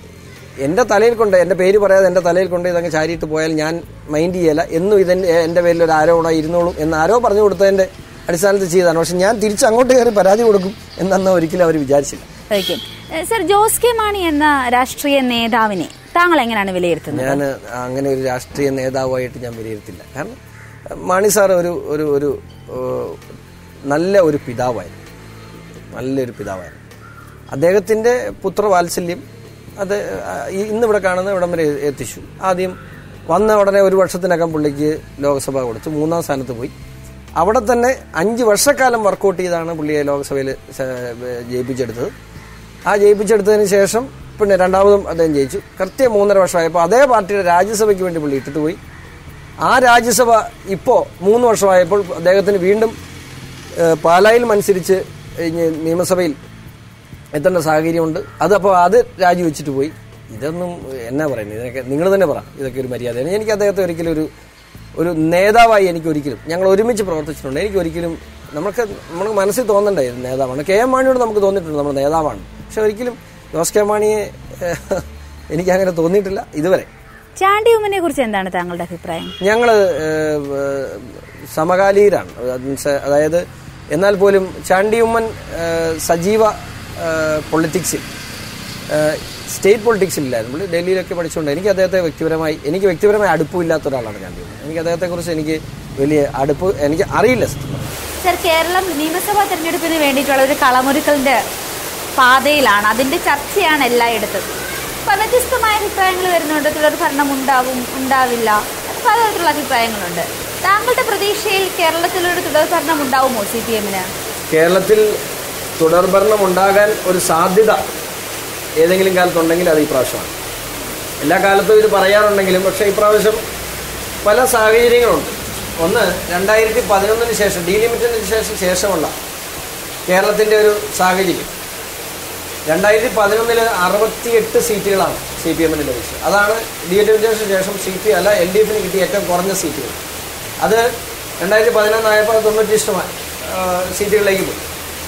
എൻ്റെ തലയിൽ കൊണ്ട് എൻ്റെ പേര് പറയാതെ എൻ്റെ തലയിൽ കൊണ്ട് ഇതങ്ങ് ചാരിയിട്ട് പോയാൽ ഞാൻ മൈൻഡ് ചെയ്യല എന്നും ഇതെൻ്റെ എൻ്റെ പേരിൽ ഒരു ആരോപണം ഇരുന്നോളും എന്ന് ആരോ പറഞ്ഞു കൊടുത്തതിൻ്റെ അടിസ്ഥാനത്തിൽ ചെയ്തതാണ് പക്ഷെ ഞാൻ തിരിച്ച് അങ്ങോട്ട് കയറി പരാതി കൊടുക്കും എന്നന്ന് ഒരിക്കലും അവർ വിചാരിച്ചില്ല okay sir Jose K Mani എന്ന രാഷ്ട്രീയ നേതാവിനെ താങ്കൾ എങ്ങനെയാണ് വിലയിരുത്തുന്നത് ഞാൻ അങ്ങനെ ഒരു രാഷ്ട്രീയ നേതാവായിട്ട് ഞാൻ വിലയിരുത്തില്ല കാരണം മാണി സാർ ഒരു ഒരു ഒരു ഏഹ്, നല്ല ഒരു പിതാവായിരുന്നു നല്ലൊരു പിതാവായിരുന്നു അദ്ദേഹത്തിൻ്റെ പുത്രവാത്സല്യം അത് ഈ- ഇന്നിവിടെ കാണുന്ന ഇവിടം വരെ എത്തിച്ചു ആദ്യം വന്ന ഉടനെ ഒരു വർഷത്തിനകം പുള്ളിക്ക് ലോക്സഭ കൊടുത്തു മൂന്നാം സ്ഥാനത്ത് പോയി അവിടെ തന്നെ അഞ്ച് വർഷക്കാലം വർക്കൗട്ട് ചെയ്താണ് പുള്ളിയെ ലോക്സഭയിൽ സ- ജയിപ്പിച്ചെടുത്തത് ആ ജയിപ്പിച്ചെടുത്തതിന് ശേഷം പിന്നെ രണ്ടാമതും അദ്ദേഹം ജയിച്ചു കൃത്യം മൂന്നര വർഷമായപ്പോൾ അതേ പാർട്ടിയുടെ രാജ്യസഭയ്ക്ക് വേണ്ടി പുള്ളി ഇട്ടിട്ട് പോയി ആ രാജ്യസഭ ഇപ്പോൾ മൂന്ന് വർഷമായപ്പോൾ അദ്ദേഹത്തിന് വീണ്ടും ഏഹ്, പാലായിൽ മത്സരിച്ച് ഇനി നിയമസഭയിൽ എത്തേണ്ട സാഹചര്യമുണ്ട് അതപ്പോൾ അത് രാജിവെച്ചിട്ട് പോയി ഇതൊന്നും എന്നാ പറയുന്നത് ഇതൊക്കെ നിങ്ങൾ തന്നെ പറ ഇതൊക്കെ ഒരു മര്യാദയാണ് എനിക്ക് അദ്ദേഹത്തെ ഒരിക്കലും ഒരു ഒരു നേതാവായി എനിക്ക് ഒരിക്കലും ഞങ്ങൾ ഒരുമിച്ച് പ്രവർത്തിച്ചിട്ടുണ്ട് എനിക്ക് ഒരിക്കലും നമുക്ക് നമുക്ക് മനസ്സിൽ തോന്നണ്ടേ ഇത് നേതാവാണ് കെ എം മാണിയോട് നമുക്ക് തോന്നിയിട്ടുണ്ട് നമ്മൾ നേതാവാണ് പക്ഷെ ഒരിക്കലും ജോസ് കെ മാണിയെ ഏഹ്, എനിക്ക് അങ്ങനെ തോന്നിയിട്ടില്ല ഇതുവരെ ചാണ്ടി ഉമ്മനെ കുറിച്ച് എന്താണ് താങ്കളുടെ അഭിപ്രായം ഞങ്ങൾ സമകാലീയരാണ് അത് മീൻസ് അതായത് എന്നാൽ പോലും ചാണ്ടിയുമ്മൻ ഏഹ്, സജീവ പൊളിറ്റിക്സിൽ സ്റ്റേറ്റ് പൊളിറ്റിക്സിലില്ലായിരുന്നു പുള്ളി ഡൽഹിയിലൊക്കെ പഠിച്ചുകൊണ്ട് എനിക്ക് അദ്ദേഹത്തെ വ്യക്തിപരമായി എനിക്ക് വ്യക്തിപരമായി അടുപ്പമില്ലാത്ത ഒരാളാണ് ചാണ്ടിയുമ്മൻ എനിക്ക് അദ്ദേഹത്തെക്കുറിച്ച് എനിക്ക് വലിയ അടുപ്പ് എനിക്ക് അറിയില്ല സത്യം പറഞ്ഞാൽ. സർ കേരളം നിയമസഭാ തെരഞ്ഞെടുപ്പിന് വേണ്ടിയിട്ടുള്ള ഒരു കളമൊരുക്കലിന്റെ പാതയിലാണ് അതിന്റെ ചർച്ചയാണ് എല്ലായിടത്തും അപ്പൊ വ്യത്യസ്തമായ അഭിപ്രായങ്ങൾ വരുന്നുണ്ട് തുടർ ഭരണം ഉണ്ടാവും ഉണ്ടാവില്ല പലതരത്തിലുള്ള അഭിപ്രായങ്ങളുണ്ട് താങ്കളുടെ പ്രതീക്ഷയിൽ കേരളത്തിലൊരു തുടർ ഭരണം ഉണ്ടാവുമോ സി പി എമ്മിന് കേരളത്തിൽ തുടർഭരണം ഉണ്ടാകാൻ ഒരു സാധ്യത ഏതെങ്കിലും കാലത്തുണ്ടെങ്കിൽ അത് ഈ പ്രാവശ്യമാണ് എല്ലാ കാലത്തും ഇത് പറയാറുണ്ടെങ്കിലും പക്ഷേ ഇപ്രാവശ്യം പല സാഹചര്യങ്ങളുണ്ട് ഒന്ന് രണ്ടായിരത്തി പതിനൊന്നിന് ശേഷം ഡീലിമിറ്റിന് ശേഷം ശേഷമുള്ള കേരളത്തിൻ്റെ ഒരു സാഹചര്യം രണ്ടായിരത്തി പതിനൊന്നില് അറുപത്തിയെട്ട് സീറ്റുകളാണ് സി പി എമ്മിന് ലഭിച്ചത് അതാണ് ഡീലിമിറ്റേഷന് ശേഷം സി പി അല്ല എൽ ഡി എഫിന് കിട്ടിയ ഏറ്റവും കുറഞ്ഞ സീറ്റുകൾ അത് രണ്ടായിരത്തി പതിനൊന്നായപ്പോൾ തൊണ്ണൂറ്റി ഇഷ്ടമായി സീറ്റുകളിലേക്ക് പോയി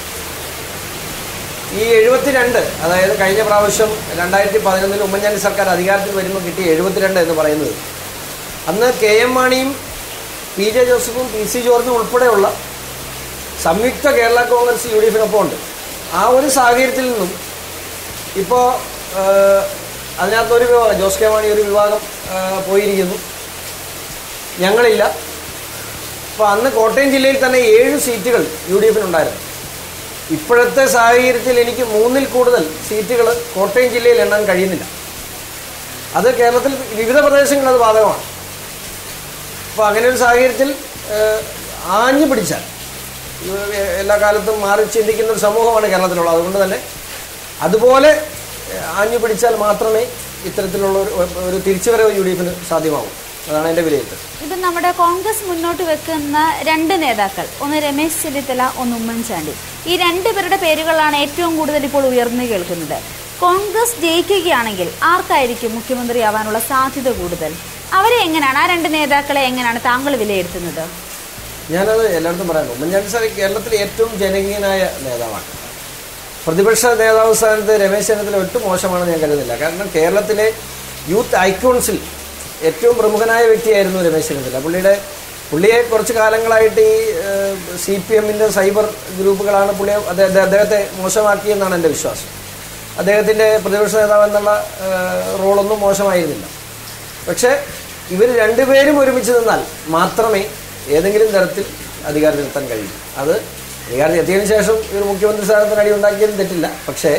ഈ എഴുപത്തിരണ്ട് അതായത് കഴിഞ്ഞ പ്രാവശ്യം രണ്ടായിരത്തി പതിനൊന്നിൽ ഉമ്മൻചാണ്ടി സർക്കാർ അധികാരത്തിൽ വരുമ്പോൾ കിട്ടിയ എഴുപത്തിരണ്ട് എന്ന് പറയുന്നത് അന്ന് കെ എം മാണിയും പി ജെ ജോസഫും പി സി ജോർജും ഉൾപ്പെടെയുള്ള സംയുക്ത കേരള കോൺഗ്രസ് യു ഡി എഫിനൊപ്പം ഉണ്ട് ആ ഒരു സാഹചര്യത്തിൽ നിന്നും ഇപ്പോൾ അതിനകത്തൊരു വിഭാഗം ജോസ് കെ മാണി ഒരു വിഭാഗം ആ, പോയിരിക്കുന്നു ഞങ്ങളില്ല അപ്പോൾ അന്ന് കോട്ടയം ജില്ലയിൽ തന്നെ ഏഴ് സീറ്റുകൾ യു ഡി എഫിനുണ്ടായിരുന്നു ഇപ്പോഴത്തെ സാഹചര്യത്തിൽ എനിക്ക് മൂന്നിൽ കൂടുതൽ സീറ്റുകൾ കോട്ടയം ജില്ലയിൽ എണ്ണാൻ കഴിയുന്നില്ല അത് കേരളത്തിൽ വിവിധ പ്രദേശങ്ങളിൽ അത് ബാധകമാണ് അപ്പോൾ അങ്ങനെ ഒരു സാഹചര്യത്തിൽ ഏഹ്, ആഞ്ഞു പിടിച്ചാൽ ഇത് എല്ലാ കാലത്തും മാറി ചിന്തിക്കുന്ന ഒരു സമൂഹമാണ് കേരളത്തിലുള്ളത് അതുകൊണ്ട് തന്നെ അതുപോലെ ഏഹ്, ആഞ്ഞു പിടിച്ചാൽ മാത്രമേ ഇത്തരത്തിലുള്ള ഒരു ഒരു തിരിച്ചുവരവ് യു ഡി എഫിന് സാധ്യമാവും അതാണ് എൻ്റെ വിലയിരുത്തൽ ഇപ്പൊ നമ്മുടെ കോൺഗ്രസ് മുന്നോട്ട് വെക്കുന്ന രണ്ട് നേതാക്കൾ ഒന്ന് രമേശ് ചെന്നിത്തല ഒന്ന് ഉമ്മൻചാണ്ടി ഈ രണ്ട് പേരുടെ പേരുകളാണ് ഏറ്റവും കൂടുതൽ ഇപ്പോൾ ഉയർന്നു കേൾക്കുന്നത് കോൺഗ്രസ് ജയിക്കുകയാണെങ്കിൽ ആർക്കായിരിക്കും മുഖ്യമന്ത്രിയാവാനുള്ള സാധ്യത കൂടുതൽ അവരെ എങ്ങനെയാണ് ആ രണ്ട് നേതാക്കളെ എങ്ങനെയാണ് താങ്കൾ വിലയിരുത്തുന്നത് ഞാനത് എല്ലായിടത്തും പറയാം ഉമ്മൻചാണ്ടി സാർ കേരളത്തിലെ ഏറ്റവും ജനകീയനായ നേതാവാണ് പ്രതിപക്ഷ നേതാവ് സ്ഥാനത്ത് രമേശ് ചെന്നിത്തല ഒട്ടും മോശമാണെന്ന് ഞാൻ കരുതുന്നില്ല കാരണം കേരളത്തിലെ യൂത്ത് ഐക്കോൺസിൽ ഏറ്റവും പ്രമുഖനായ വ്യക്തിയായിരുന്നു രമേശ് ചെന്നിത്തല പുള്ളിയുടെ പുള്ളിയെ കുറച്ച് കാലങ്ങളായിട്ട് ഈ സി പി എമ്മിൻ്റെ സൈബർ ഗ്രൂപ്പുകളാണ് പുള്ളിയെ അദ്ദേഹ- അദ്ദേഹ- അദ്ദേഹത്തെ മോശമാക്കിയെന്നാണ് എൻ്റെ വിശ്വാസം അദ്ദേഹത്തിൻ്റെ പ്രതിപക്ഷ നേതാവ് എന്നുള്ള ഏഹ്, റോളൊന്നും മോശമായിരുന്നില്ല പക്ഷേ ഇവർ രണ്ടുപേരും ഒരുമിച്ച് നിന്നാൽ മാത്രമേ ഏതെങ്കിലും തരത്തിൽ അധികാരത്തിലെത്താൻ കഴിയൂ അത് അധികാരത്തിൽ എത്തിയതിനു ശേഷം ഇവർ മുഖ്യമന്ത്രി സ്ഥാനത്തിന് അടി ഉണ്ടാക്കിയതും തെറ്റില്ല പക്ഷേ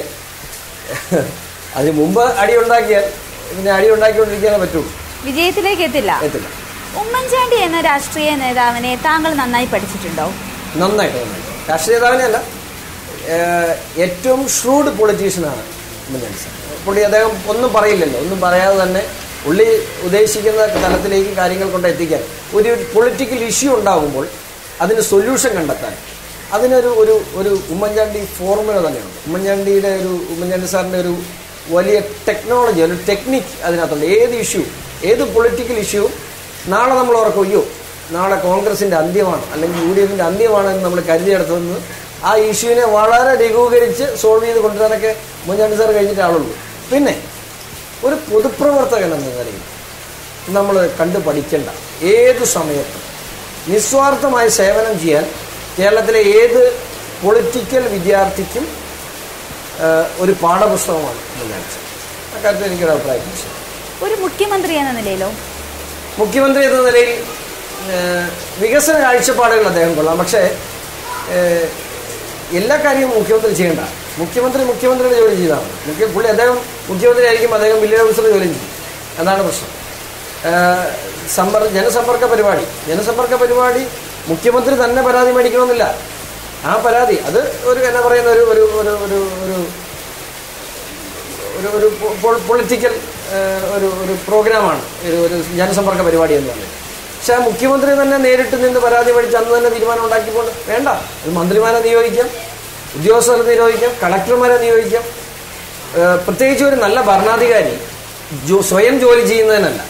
അതിന് മുമ്പ് അടി ഉണ്ടാക്കിയാൽ പിന്നെ അടി ഉണ്ടാക്കിക്കൊണ്ടിരിക്കാനേ പറ്റുള്ളൂ വിജയത്തിലേക്ക് എത്തില്ല എത്തില്ല ഉമ്മൻചാണ്ടി എന്ന രാഷ്ട്രീയ നേതാവിനെ താങ്കൾ നന്നായി പഠിച്ചിട്ടുണ്ടോ നന്നായിട്ട് നന്നായിട്ട് രാഷ്ട്രീയ നേതാവിനെ അല്ല ഏഹ്, ഏറ്റവും ഷ്രൂഡ് പൊളിറ്റീഷ്യനാണ് ഉമ്മൻചാണ്ടി സാർ പുള്ളി അദ്ദേഹം ഒന്നും പറയില്ലല്ലോ ഒന്നും പറയാതെ തന്നെ പുള്ളി ഉദ്ദേശിക്കുന്ന തലത്തിലേക്ക് കാര്യങ്ങൾ കൊണ്ട് എത്തിക്കാൻ ഒരു പൊളിറ്റിക്കൽ ഇഷ്യൂ ഉണ്ടാകുമ്പോൾ അതിന് സൊല്യൂഷൻ കണ്ടെത്താൻ അതിനൊരു ഒരു ഒരു ഉമ്മൻചാണ്ടി ഫോർമുല തന്നെയുണ്ട് ഉമ്മൻചാണ്ടിയുടെ ഒരു ഉമ്മൻചാണ്ടി സാറിൻ്റെ ഒരു വലിയ ടെക്നോളജി ഒരു ടെക്നിക്ക് അതിനകത്തുണ്ട് ഏത് ഇഷ്യൂ ഏത് പൊളിറ്റിക്കൽ ഇഷ്യൂവും നാളെ നമ്മൾ ഓർക്കും അയ്യോ നാളെ കോൺഗ്രസിന്റെ അന്ത്യമാണ് അല്ലെങ്കിൽ യു ഡി എഫിന്റെ അന്ത്യമാണ് എന്ന് നമ്മൾ കരുതിയെടുത്തതെന്ന് ആ ഇഷ്യൂവിനെ വളരെ ലഘൂകരിച്ച് സോൾവ് ചെയ്ത് കൊണ്ടുവരാനൊക്കെ മുൻചാണ്ടി സാർ കഴിഞ്ഞിട്ട് ആളുള്ളൂ പിന്നെ ഒരു പൊതുപ്രവർത്തകൻ എന്ന നിലയിൽ നമ്മൾ കണ്ടു പഠിക്കേണ്ട ഏത് സമയത്തും നിസ്വാർത്ഥമായി സേവനം ചെയ്യാൻ കേരളത്തിലെ ഏത് പൊളിറ്റിക്കൽ വിദ്യാർത്ഥിക്കും ഏഹ്, ഒരു പാഠപുസ്തകമാണ് മുൻചാണ്ടി സാർ അക്കാര്യത്തിൽ എനിക്കൊരു അഭിപ്രായം ശരി ഒരു മുഖ്യമന്ത്രി എന്ന നിലയിലോ മുഖ്യമന്ത്രി എന്ന നിലയിൽ ഏഹ്, വികസന കാഴ്ചപ്പാടുകൾ അദ്ദേഹം കൊള്ളാം പക്ഷേ ഏഹ്, എല്ലാ കാര്യവും മുഖ്യമന്ത്രി ചെയ്യേണ്ട മുഖ്യമന്ത്രി മുഖ്യമന്ത്രിയുടെ ജോലി ചെയ്താണ് മുഖ്യ പുള്ളി അദ്ദേഹം മുഖ്യമന്ത്രി ആയിരിക്കും അദ്ദേഹം വില്ലേജ് ഓഫീസറുടെ ജോലി ചെയ്യും അതാണ് പ്രശ്നം ഏഹ്, സമ്പർ ജനസമ്പർക്ക പരിപാടി ജനസമ്പർക്ക പരിപാടി മുഖ്യമന്ത്രി തന്നെ പരാതി മേടിക്കണമെന്നില്ല ആ പരാതി അത് ഒരു എന്നാ പറയുന്ന ഒരു ഒരു ഒരു ഒരു ഒരു ഒരു ഒരു പൊ- പൊളിറ്റിക്കൽ ഏഹ്, ഒരു ഒരു പ്രോഗ്രാമാണ് ഒരു ഒരു ജനസമ്പർക്ക പരിപാടി എന്ന് പറയുന്നത് പക്ഷെ ആ മുഖ്യമന്ത്രി തന്നെ നേരിട്ട് നിന്ന് പരാതി മേടിച്ച് അന്ന് തന്നെ തീരുമാനം ഉണ്ടാക്കിക്കൊണ്ട് വേണ്ട ഒരു മന്ത്രിമാരെ നിയോഗിക്കാം ഉദ്യോഗസ്ഥരെ നിയോഗിക്കാം കളക്ടർമാരെ നിയോഗിക്കാം ഏഹ്, പ്രത്യേകിച്ച് ഒരു നല്ല ഭരണാധികാരി ജോ- സ്വയം ജോലി ചെയ്യുന്നതിനല്ല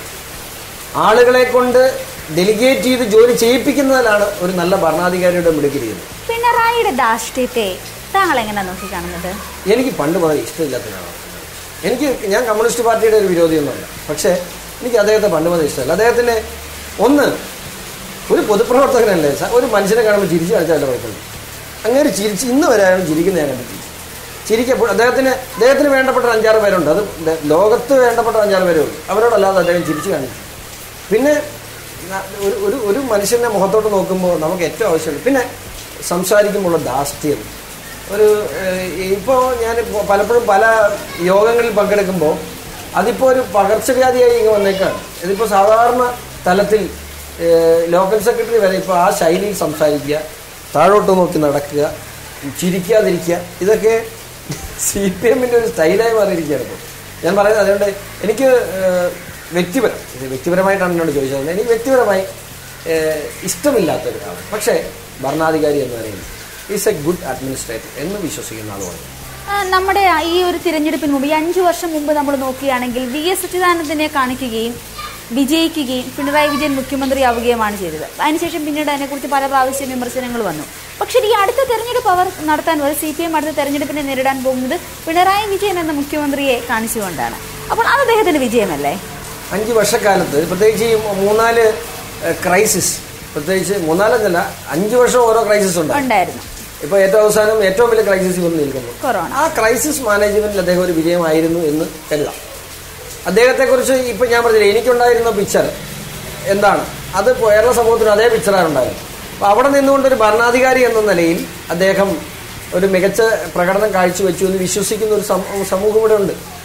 ആളുകളെ കൊണ്ട് ഡെലിഗേറ്റ് ചെയ്ത് ജോലി ചെയ്യിപ്പിക്കുന്നതിലാണ് ഒരു നല്ല ഭരണാധികാരിയുടെ മിടുക്ക് ചെയ്യുന്നത് പിണറായിയുടെ ധാർഷ്ട്യത്തെ താങ്കൾ എങ്ങനെ നോക്കിക്കാണുന്നത് എനിക്ക് പണ്ട് മുതൽ ഇഷ്ടമില്ലാത്തതാണ് എനിക്ക് ഞാൻ കമ്മ്യൂണിസ്റ്റ് പാർട്ടിയുടെ ഒരു വിരോധിയൊന്നുമല്ല പക്ഷേ എനിക്ക് അദ്ദേഹത്തെ പണ്ട് മുതൽ ഇഷ്ടമല്ല അദ്ദേഹത്തിന് ഒന്ന് ഒരു പൊതുപ്രവർത്തകനല്ലേ സാർ ഒരു മനുഷ്യനെ കാണുമ്പോൾ ചിരിച്ചു കാണിച്ചാൽ കുഴപ്പമില്ല അങ്ങനെ ചിരിച്ച് ഇന്ന് വരെ അയാൾ ചിരിക്കുന്ന ഞാൻ കണ്ടിട്ടില്ല ചിരിക്കപ്പോൾ അദ്ദേഹത്തിന് അദ്ദേഹത്തിന് വേണ്ടപ്പെട്ട ഒരു അഞ്ചാറ് പേരുണ്ട് അത് ദ- ലോകത്ത് വേണ്ടപ്പെട്ട ഒരു അഞ്ചാറ് പേരേ ഉള്ളൂ അവരോടല്ലാതെ അദ്ദേഹം ചിരിച്ചു കാണിച്ചു പിന്നെ ന- ഒരു ഒരു ഒരു മനുഷ്യൻ്റെ മുഖത്തോട്ട് നോക്കുമ്പോൾ നമുക്ക് ഏറ്റവും ആവശ്യമുണ്ട് പിന്നെ സംസാരിക്കുമ്പോഴുള്ള ധാർഷ്ട്യം ഒരു ഇപ്പോൾ ഞാൻ പലപ്പോഴും പല യോഗങ്ങളിൽ പങ്കെടുക്കുമ്പോൾ അതിപ്പോൾ ഒരു പകർച്ചവ്യാധിയായി ഇങ്ങ് വന്നേക്കാണ് ഇതിപ്പോൾ സാധാരണ തലത്തിൽ ഏഹ്, ലോക്കൽ സെക്രട്ടറി വരെ ഇപ്പോൾ ആ ശൈലിയിൽ സംസാരിക്കുക താഴോട്ട് നോക്കി നടക്കുക ചിരിക്കാതിരിക്കുക ഇതൊക്കെ സി പി എമ്മിൻ്റെ ഒരു സ്റ്റൈലായി മാറിയിരിക്കുകയാണ് ഇപ്പോൾ ഞാൻ പറയുന്നത് അതുകൊണ്ട് എനിക്ക് ഏഹ്, വ്യക്തിപരം ഇത് വ്യക്തിപരമായിട്ടാണ് എന്നോട് ചോദിച്ചത് എനിക്ക് വ്യക്തിപരമായി ഏഹ്, ഇഷ്ടമില്ലാത്ത ഒരാളാണ് പക്ഷേ ഭരണാധികാരി എന്ന് പറയുന്നത് ഈസ് എ ഗുഡ് അഡ്മിനിസ്ട്രേറ്റർ എന്ന് വിശ്വസിക്കുന്ന ആളുമാണ് ആ, നമ്മുടെ ഈ ഒരു തിരഞ്ഞെടുപ്പിന് മുമ്പ് ഈ അഞ്ചു വർഷം മുമ്പ് നമ്മൾ നോക്കുകയാണെങ്കിൽ വി എസ് അച്യുതാനന്ദനെ കാണിക്കുകയും വിജയിക്കുകയും പിണറായി വിജയൻ മുഖ്യമന്ത്രിയാവുകയുമാണ് ചെയ്തത് അതിനുശേഷം പിന്നീട് അതിനെക്കുറിച്ച് പല പ്രാവശ്യം വിമർശനങ്ങൾ വന്നു പക്ഷേ ഈ അടുത്ത തെരഞ്ഞെടുപ്പ് അവർ നടത്താൻ ഒരു സി പി എം അടുത്ത തെരഞ്ഞെടുപ്പിനെ നേരിടാൻ പോകുന്നത് പിണറായി വിജയൻ എന്ന മുഖ്യമന്ത്രിയെ കാണിച്ചുകൊണ്ടാണ് അപ്പോൾ അത് അദ്ദേഹത്തിന്റെ വിജയമല്ലേ അഞ്ച് വർഷക്കാലത്ത് പ്രത്യേകിച്ച് ഈ മൂന്നാല് ക്രൈസിസ് പ്രത്യേകിച്ച് മൂന്നാലെന്നല്ല അഞ്ച് വർഷം ഓരോ ക്രൈസിസ് ഉണ്ട് ഉണ്ടായിരുന്നു ഇപ്പോൾ ഏറ്റവും അവസാനം ഏറ്റവും വലിയ ക്രൈസിസ് വന്ന് നിൽക്കുന്നു കൊറോണ ആ ക്രൈസിസ് മാനേജ്മെന്റിൽ അദ്ദേഹം ഒരു വിജയമായിരുന്നു എന്ന് കരുതാം അദ്ദേഹത്തെക്കുറിച്ച് ഇപ്പം ഞാൻ പറഞ്ഞില്ല എനിക്കുണ്ടായിരുന്ന പിക്ചർ എന്താണ് അത് കേരള സമൂഹത്തിന് അതേ പിക്ചറാണ് ഉണ്ടായിരുന്നത് അപ്പോൾ അവിടെ നിന്നുകൊണ്ട് ഒരു ഭരണാധികാരി എന്ന നിലയിൽ അദ്ദേഹം ഒരു മികച്ച പ്രകടനം കാഴ്ചവെച്ചു എന്ന് വിശ്വസിക്കുന്ന ഒരു സമൂ- സമൂഹം ഇവിടെ ഉണ്ട്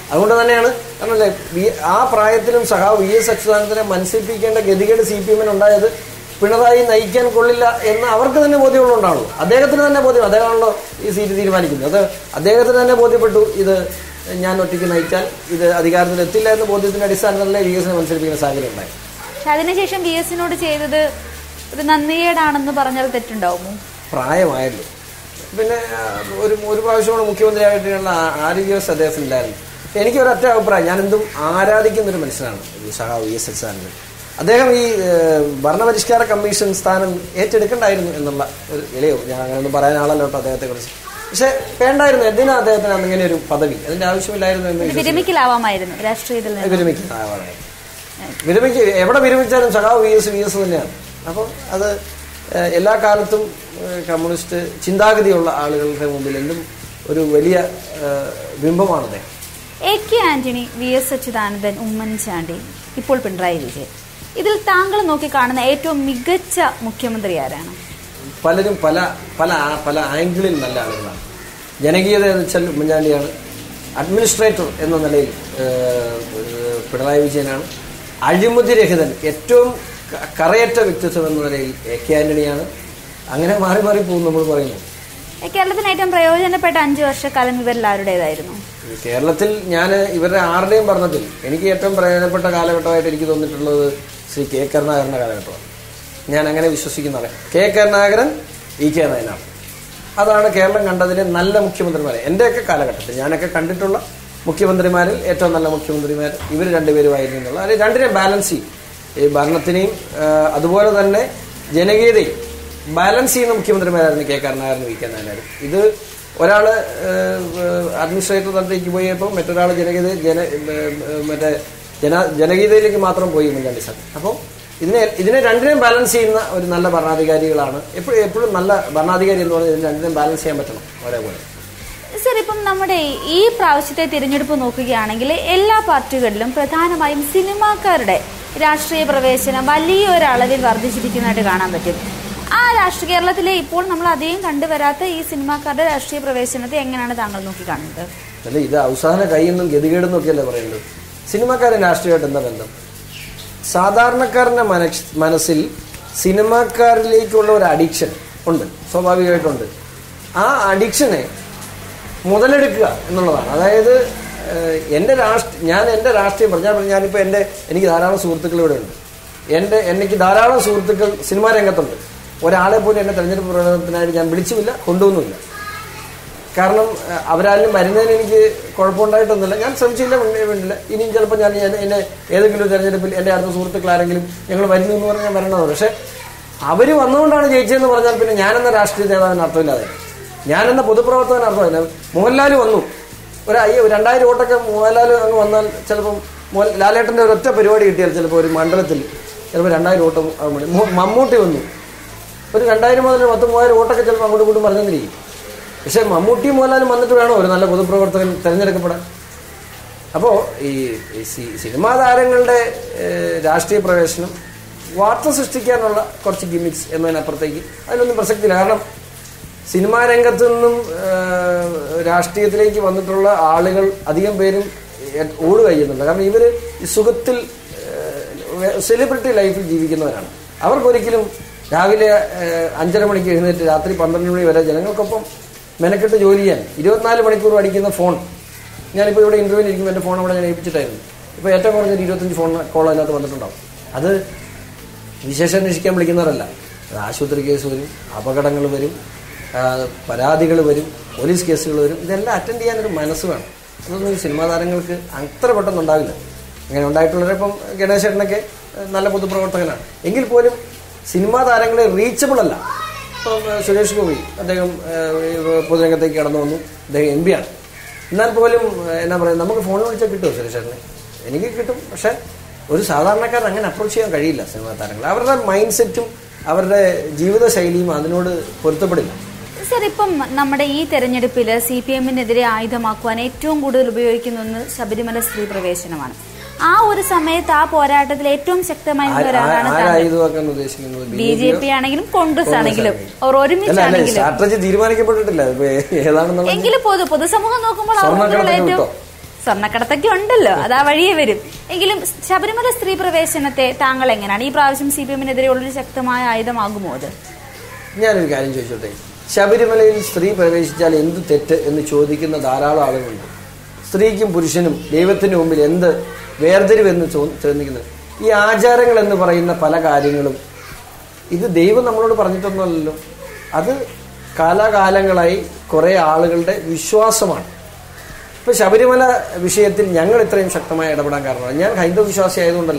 അതുകൊണ്ട് തന്നെയാണ് കാരണമല്ലേ വി- ആ പ്രായത്തിലും സഹാവ് വി എസ് അച്യുതാനന്ദനെ മത്സരിപ്പിക്കേണ്ട ഗതികേട് സി പി എമ്മിന് ഉണ്ടായത് പിണറായി നയിക്കാൻ കൊള്ളില്ല എന്ന് അവർക്ക് തന്നെ ബോധ്യമുള്ളതുകൊണ്ടാണല്ലോ അദ്ദേഹത്തിന് തന്നെ ബോധ്യം അദ്ദേഹമാണല്ലോ ഈ സീറ്റ് തീരുമാനിക്കുന്നത് അത് അദ്ദേഹത്തിന് തന്നെ ബോധ്യപ്പെട്ടു ഇത് ഞാൻ ഒറ്റയ്ക്ക് നയിച്ചാൽ ഇത് അധികാരത്തിൽ എത്തില്ല എന്ന ബോധ്യത്തിന്റെ അടിസ്ഥാനത്തിലല്ലേ വി എസിനെ മത്സരിപ്പിക്കുന്ന സാഹചര്യം ഉണ്ടായി പക്ഷെ അതിനുശേഷം വി എസിനോട് ചെയ്തത് ഒരു നന്ദികേടാണെന്ന് പറഞ്ഞാൽ തെറ്റുണ്ടാവുമോ പ്രായമായല്ലോ പിന്നെ ആ, ഒരു ഒരു പ്രാവശ്യം കൂടെ മുഖ്യമന്ത്രിയായിട്ടുള്ള ആരോഗ്യവസ്ഥ അദ്ദേഹത്തിനുണ്ടായിരുന്നു എനിക്ക് ഒരൊറ്റ അഭിപ്രായം ഞാൻ എന്തും ആരാധിക്കുന്ന ഒരു മനുഷ്യനാണ് ഈ സഹാവ് വി എസ് എക്സാനിന് അദ്ദേഹം ഈ ഏഹ്, ഭരണപരിഷ്കാര കമ്മീഷൻ സ്ഥാനം ഏറ്റെടുക്കണ്ടായിരുന്നു എന്നുള്ള ഒരു ഇലയോ ഞാൻ അങ്ങനെയൊന്നും പറയാൻ ആളല്ലോ കേട്ടോ അദ്ദേഹത്തെ കുറിച്ച് പക്ഷെ വേണ്ടായിരുന്നു എന്തിനാ അദ്ദേഹത്തിന് അങ്ങനെ ഒരു പദവി അതിന്റെ ആവശ്യമില്ലായിരുന്നു എന്ന് ഒരു വിരമിക്കലാവാമായിരുന്നു രാഷ്ട്രീയത്തിൽ നിന്ന് വിരമിക്കുന്ന ആളാണ് വിരമിക്ക് എവിടെ വിരമിച്ചാലും സഖാവ് വി എസ് വി എസ് തന്നെയാണ് അപ്പോൾ അത് ഏഹ്, എല്ലാ കാലത്തും ഏഹ്, കമ്മ്യൂണിസ്റ്റ് ചിന്താഗതിയുള്ള ആളുകളുടെ മുമ്പിൽ എന്തും ഒരു വലിയ ഏഹ്, ബിംബമാണ് അദ്ദേഹം A K Antony V S Achuthanandan Oommen Chandy ഇപ്പോൾ പിണറായി വിജയൻ ഇതിൽ താങ്കൾ നോക്കിക്കാണുന്ന ഏറ്റവും മികച്ച മുഖ്യമന്ത്രി ആരാണ് പലരും പല പല ആ- പല ആംഗിളിൽ നല്ല ആളുകളാണ് ജനകീയത എന്ന് വെച്ചാൽ ഉമ്മൻചാണ്ടിയാണ് അഡ്മിനിസ്ട്രേറ്റർ എന്ന നിലയിൽ ഏഹ്, ഏഹ്, പിണറായി വിജയനാണ് അഴിമതി രഹിതൻ ഏറ്റവും ക- കറയറ്റ വ്യക്തിത്വം എന്ന നിലയിൽ എ കെ ആന്റണിയാണ് അങ്ങനെ മാറി മാറി പോകും നമ്മൾ പറയുന്നു ഏ, കേരളത്തിന് ഏറ്റവും പ്രയോജനപ്പെട്ട അഞ്ചു വർഷക്കാലം ഇവരിൽ ആരുടേതായിരുന്നു ഈ കേരളത്തിൽ ഞാൻ ഇവരുടെ ആരുടെയും ഭരണത്തിൽ എനിക്ക് ഏറ്റവും പ്രയോജനപ്പെട്ട കാലഘട്ടമായിട്ട് എനിക്ക് തോന്നിയിട്ടുള്ളത് ശ്രീ കെ കരുണാകരൻ്റെ കാലഘട്ടമാണ് ഞാൻ അങ്ങനെ വിശ്വസിക്കുന്ന ആളെ K Karunakaran E K Nayanar അതാണ് കേരളം കണ്ടതിലെ നല്ല മുഖ്യമന്ത്രിമാരെ എൻ്റെയൊക്കെ കാലഘട്ടത്തിൽ ഞാനൊക്കെ കണ്ടിട്ടുള്ള മുഖ്യമന്ത്രിമാരിൽ ഏറ്റവും നല്ല മുഖ്യമന്ത്രിമാർ ഇവർ രണ്ടുപേരുമായിരുന്നു എന്നുള്ള അതിൽ രണ്ടിനെ ബാലൻസ് ചെയ്യും ഈ ഭരണത്തിനെയും ആ, അതുപോലെ തന്നെ ജനകീയതയും ബാലൻസ് ചെയ്യുന്ന മുഖ്യമന്ത്രിമാരായിരുന്നു കെ കരുണാകരൻ വി കെ നായനാരും ഇത് ഒരാൾ അഡ്മിനിസ്ട്രേറ്റർ തലത്തിലേക്ക് പോയപ്പോൾ മറ്റൊരാൾ ജനകീയത ജന ഏഹ്, മറ്റേ ജന ജനകീയതയിലേക്ക് മാത്രം പോയി ഉമ്മൻചാണ്ടി സാർ അപ്പോൾ ഇതിനെ ഇതിനെ രണ്ടിനെയും ബാലൻസ് ചെയ്യുന്ന ഒരു നല്ല ഭരണാധികാരികളാണ് എപ്പോഴും എപ്പോഴും നല്ല ഭരണാധികാരി എന്ന് പറഞ്ഞാൽ ഇതിനെ രണ്ടിനെയും ബാലൻസ് ചെയ്യാൻ പറ്റണം ഒരേപോലെ സർ ഇപ്പം നമ്മുടെ ഈ പ്രാവശ്യത്തെ തിരഞ്ഞെടുപ്പ് നോക്കുകയാണെങ്കിൽ എല്ലാ പാർട്ടികളിലും പ്രധാനമായും സിനിമാക്കാരുടെ രാഷ്ട്രീയ പ്രവേശനം വലിയൊരു അളവിൽ വർദ്ധിച്ചിരിക്കുന്നതായിട്ട് കാണാൻ പറ്റും ആ രാഷ്ട്രീയ കേരളത്തിലെ ഇപ്പോൾ നമ്മൾ അധികം കണ്ടുവരാത്ത ഈ സിനിമാക്കാരുടെ രാഷ്ട്രീയ പ്രവേശനത്തെ എങ്ങനെയാണ് താങ്കൾ നോക്കിക്കാണുന്നത് അല്ല ഇത് അവസാന കൈയെന്നും ഗതികേടെന്നും ഒക്കെയല്ലേ പറയുന്നത് സിനിമാക്കാരൻ രാഷ്ട്രീയമായിട്ട് എന്താ ബന്ധം സാധാരണക്കാരന്റെ മനസ് മനസ്സിൽ സിനിമാക്കാരിലേക്കുള്ള ഒരു അഡിക്ഷൻ ഉണ്ട് സ്വാഭാവികമായിട്ടുണ്ട് ആ അഡിക്ഷനെ മുതലെടുക്കുക എന്നുള്ളതാണ് അതായത് ഏഹ്, എൻ്റെ രാഷ്ട്രീയ ഞാൻ എൻ്റെ രാഷ്ട്രീയം പറഞ്ഞാൽ ഞാനിപ്പോൾ എൻ്റെ എനിക്ക് ധാരാളം സുഹൃത്തുക്കൾ ഇവിടെ ഉണ്ട് എൻ്റെ എനിക്ക് ധാരാളം സുഹൃത്തുക്കൾ സിനിമാ രംഗത്തുണ്ട് ഒരാളെ പോലും എന്നെ തെരഞ്ഞെടുപ്പ് പ്രവർത്തനത്തിനായിട്ട് ഞാൻ വിളിച്ചുമില്ല കൊണ്ടുവന്നുമില്ല കാരണം അഹ് അവരാരും വരുന്നതിന് എനിക്ക് കുഴപ്പമുണ്ടായിട്ടൊന്നുമില്ല ഞാൻ ശ്രമിച്ചില്ല വേണ്ടി- വേണ്ടില്ല ഇനിയും ചിലപ്പോൾ ഞാൻ ഞാൻ എന്നെ ഏതെങ്കിലും ഒരു തെരഞ്ഞെടുപ്പിൽ എൻ്റെ അടുത്ത സുഹൃത്തുക്കൾ ആരെങ്കിലും ഞങ്ങൾ വരുന്നു എന്ന് പറഞ്ഞാൽ ഞാൻ വരണതാണ് പക്ഷേ അവർ വന്നുകൊണ്ടാണ് ജയിച്ചതെന്ന് പറഞ്ഞാൽ പിന്നെ ഞാനെന്ന രാഷ്ട്രീയ നേതാവിന് അർത്ഥമില്ലാതെ ഞാനെന്ന പൊതുപ്രവർത്തകന് അർത്ഥമില്ല മോഹൻലാൽ വന്നു ഒരു അയ്യ ഒരു രണ്ടായിരം വോട്ടൊക്കെ മോഹൻലാൽ അങ്ങ് വന്നാൽ ചിലപ്പം മോഹൻ ലാലേട്ടൻ്റെ ഒരൊറ്റ പരിപാടി കിട്ടിയാൽ ചിലപ്പോൾ ഒരു മണ്ഡലത്തിൽ ചിലപ്പോൾ രണ്ടായിരം വോട്ട് ആകും മതി. മോ- മമ്മൂട്ടി വന്നു ഒരു രണ്ടായിരം മുതൽ പത്ത് മൂവായിരം വോട്ടൊക്കെ ചിലപ്പോൾ അങ്ങോട്ടും ഇങ്ങോട്ടും പറഞ്ഞെന്നിരിക്കും പക്ഷെ മമ്മൂട്ടിയും മോഹൻലാലും വന്നിട്ട് വേണോ ഒരു നല്ല പൊതുപ്രവർത്തകൻ തിരഞ്ഞെടുക്കപ്പെടാൻ അപ്പോൾ ഈ ഈ സി- സിനിമാ താരങ്ങളുടെ ഏഹ്, രാഷ്ട്രീയ പ്രവേശനം വാർത്ത സൃഷ്ടിക്കാനുള്ള കുറച്ച് ഗിമിക്സ് എന്നതിനപ്പുറത്തേക്ക് അതിലൊന്നും പ്രസക്തിയില്ല കാരണം സിനിമാ രംഗത്ത് നിന്നും ഏഹ്, രാഷ്ട്രീയത്തിലേക്ക് വന്നിട്ടുള്ള ആളുകൾ അധികം പേരും ഏഹ്, ഓടുക ചെയ്യുന്നുണ്ട് കാരണം ഇവർ ഈ സുഖത്തിൽ സെലിബ്രിറ്റി ലൈഫിൽ ജീവിക്കുന്നവരാണ് അവർക്കൊരിക്കലും രാവിലെ ഏഹ്, അഞ്ചര മണിക്ക് എഴുന്നേറ്റ് രാത്രി പന്ത്രണ്ട് മണി വരെ ജനങ്ങൾക്കൊപ്പം മെനക്കെട്ട് ജോലി ചെയ്യാൻ ഇരുപത്തിനാല് മണിക്കൂർ അടിക്കുന്ന ഫോൺ ഞാനിപ്പോൾ ഇവിടെ ഇന്റർവ്യൂവിൽ ഇരിക്കുമ്പോൾ എൻ്റെ ഫോൺ അവിടെ ഞാൻ ഏൽപ്പിച്ചിട്ടായിരുന്നു ഇപ്പോൾ ഏറ്റവും കുറഞ്ഞൊരു ഇരുപത്തഞ്ച് ഫോൺ കോൾ അതിനകത്ത് വന്നിട്ടുണ്ടാവും അത് വിശേഷം അന്വേഷിക്കാൻ വിളിക്കുന്നവരല്ല അത് ആശുപത്രി കേസ് വരും അപകടങ്ങൾ വരും ആ, പരാതികൾ വരും പോലീസ് കേസുകൾ വരും ഇതെല്ലാം അറ്റൻഡ് ചെയ്യാനൊരു മനസ്സ് വേണം അതൊന്നും ഈ സിനിമാ താരങ്ങൾക്ക് അത്ര പെട്ടെന്ന് ഉണ്ടാവില്ല അങ്ങനെ ഉണ്ടായിട്ടുള്ളവരെ ഇപ്പം ഗണേശേട്ടനൊക്കെ ഏഹ്, നല്ല പൊതുപ്രവർത്തകനാണ് എങ്കിൽ പോലും സിനിമാ താരങ്ങളെ റീച്ചബിൾ അല്ല ഇപ്പം ഏഹ്, സുരേഷ് ഗോപി അദ്ദേഹം ഏഹ്, ഈ പൊതുരംഗത്തേക്ക് കടന്നു വന്നു അദ്ദേഹം എം ആണ് എന്നാൽ പോലും ഏഹ്, എന്നാ പറയുക നമുക്ക് ഫോണിൽ വിളിച്ചാൽ കിട്ടുമോ സുരേഷേട്ടനെ എനിക്ക് കിട്ടും പക്ഷെ ഒരു സാധാരണക്കാരൻ അങ്ങനെ അപ്രോച്ച് ചെയ്യാൻ കഴിയില്ല സിനിമാ താരങ്ങൾ അവരുടെ മൈൻഡ് സെറ്റും അവരുടെ ജീവിതശൈലിയും അതിനോട് പൊരുത്തപ്പെടില്ല സർ ഇപ്പം നമ്മുടെ ഈ തെരഞ്ഞെടുപ്പിൽ സി പി എമ്മിനെതിരെ ആയുധമാക്കുവാൻ ഏറ്റവും കൂടുതൽ ഉപയോഗിക്കുന്ന ഒന്ന് ശബരിമല സ്ത്രീ പ്രവേശനമാണ് ആ ഒരു സമയത്ത് ആ പോരാട്ടത്തിൽ ഏറ്റവും ശക്തമായി നിന്ന ഒരാളാണ് താങ്കൾ ആരായുധമാക്കാൻ ഉദ്ദേശിക്കുന്നത് ബി ജെ പി ആണെങ്കിലും കോൺഗ്രസ് ആണെങ്കിലും അവർ ഒരുമിച്ചാണെങ്കിലും സ്ട്രാറ്റജി തീരുമാനിക്കപ്പെട്ടിട്ടില്ല ഇപ്പൊ ഏതാണെന്നുള്ള എങ്കിലും പൊതു പൊതുസമൂഹം നോക്കുമ്പോൾ സ്വർണ്ണക്കടത്തിന് അവർക്ക് ഏറ്റവും വിട്ടോ? സ്വർണ്ണക്കടത്തൊക്കെ ഉണ്ടല്ലോ അത് ആ വഴിയെ വരും എങ്കിലും ശബരിമല സ്ത്രീ പ്രവേശനത്തെ താങ്കൾ എങ്ങനെയാണ് ഈ പ്രാവശ്യം സി പി എമ്മിനെതിരെയുള്ളൊരു ശക്തമായ ആയുധമാകുമോ അത് ഞാനൊരു കാര്യം ചോദിച്ചോട്ടെ ശബരിമലയിൽ സ്ത്രീ പ്രവേശിച്ചാൽ എന്ത് തെറ്റ് എന്ന് ചോദിക്കുന്ന ധാരാളം ആളുകളുണ്ട് സ്ത്രീക്കും പുരുഷനും ദൈവത്തിന് മുമ്പിൽ എന്ത് വേർതിരിവെന്ന് ചോ- ചോദിക്കുന്നത് ഈ ആചാരങ്ങൾ എന്ന് പറയുന്ന പല കാര്യങ്ങളും ഇത് ദൈവം നമ്മളോട് പറഞ്ഞിട്ടൊന്നുമല്ലല്ലോ അത് കാലാകാലങ്ങളായി കുറേ ആളുകളുടെ വിശ്വാസമാണ് ഇപ്പൊ ശബരിമല വിഷയത്തിൽ ഞങ്ങൾ ഇത്രയും ശക്തമായി ഇടപെടാൻ കാരണമാണ് ഞാൻ ഹൈന്ദവ വിശ്വാസി ആയതുകൊണ്ടല്ല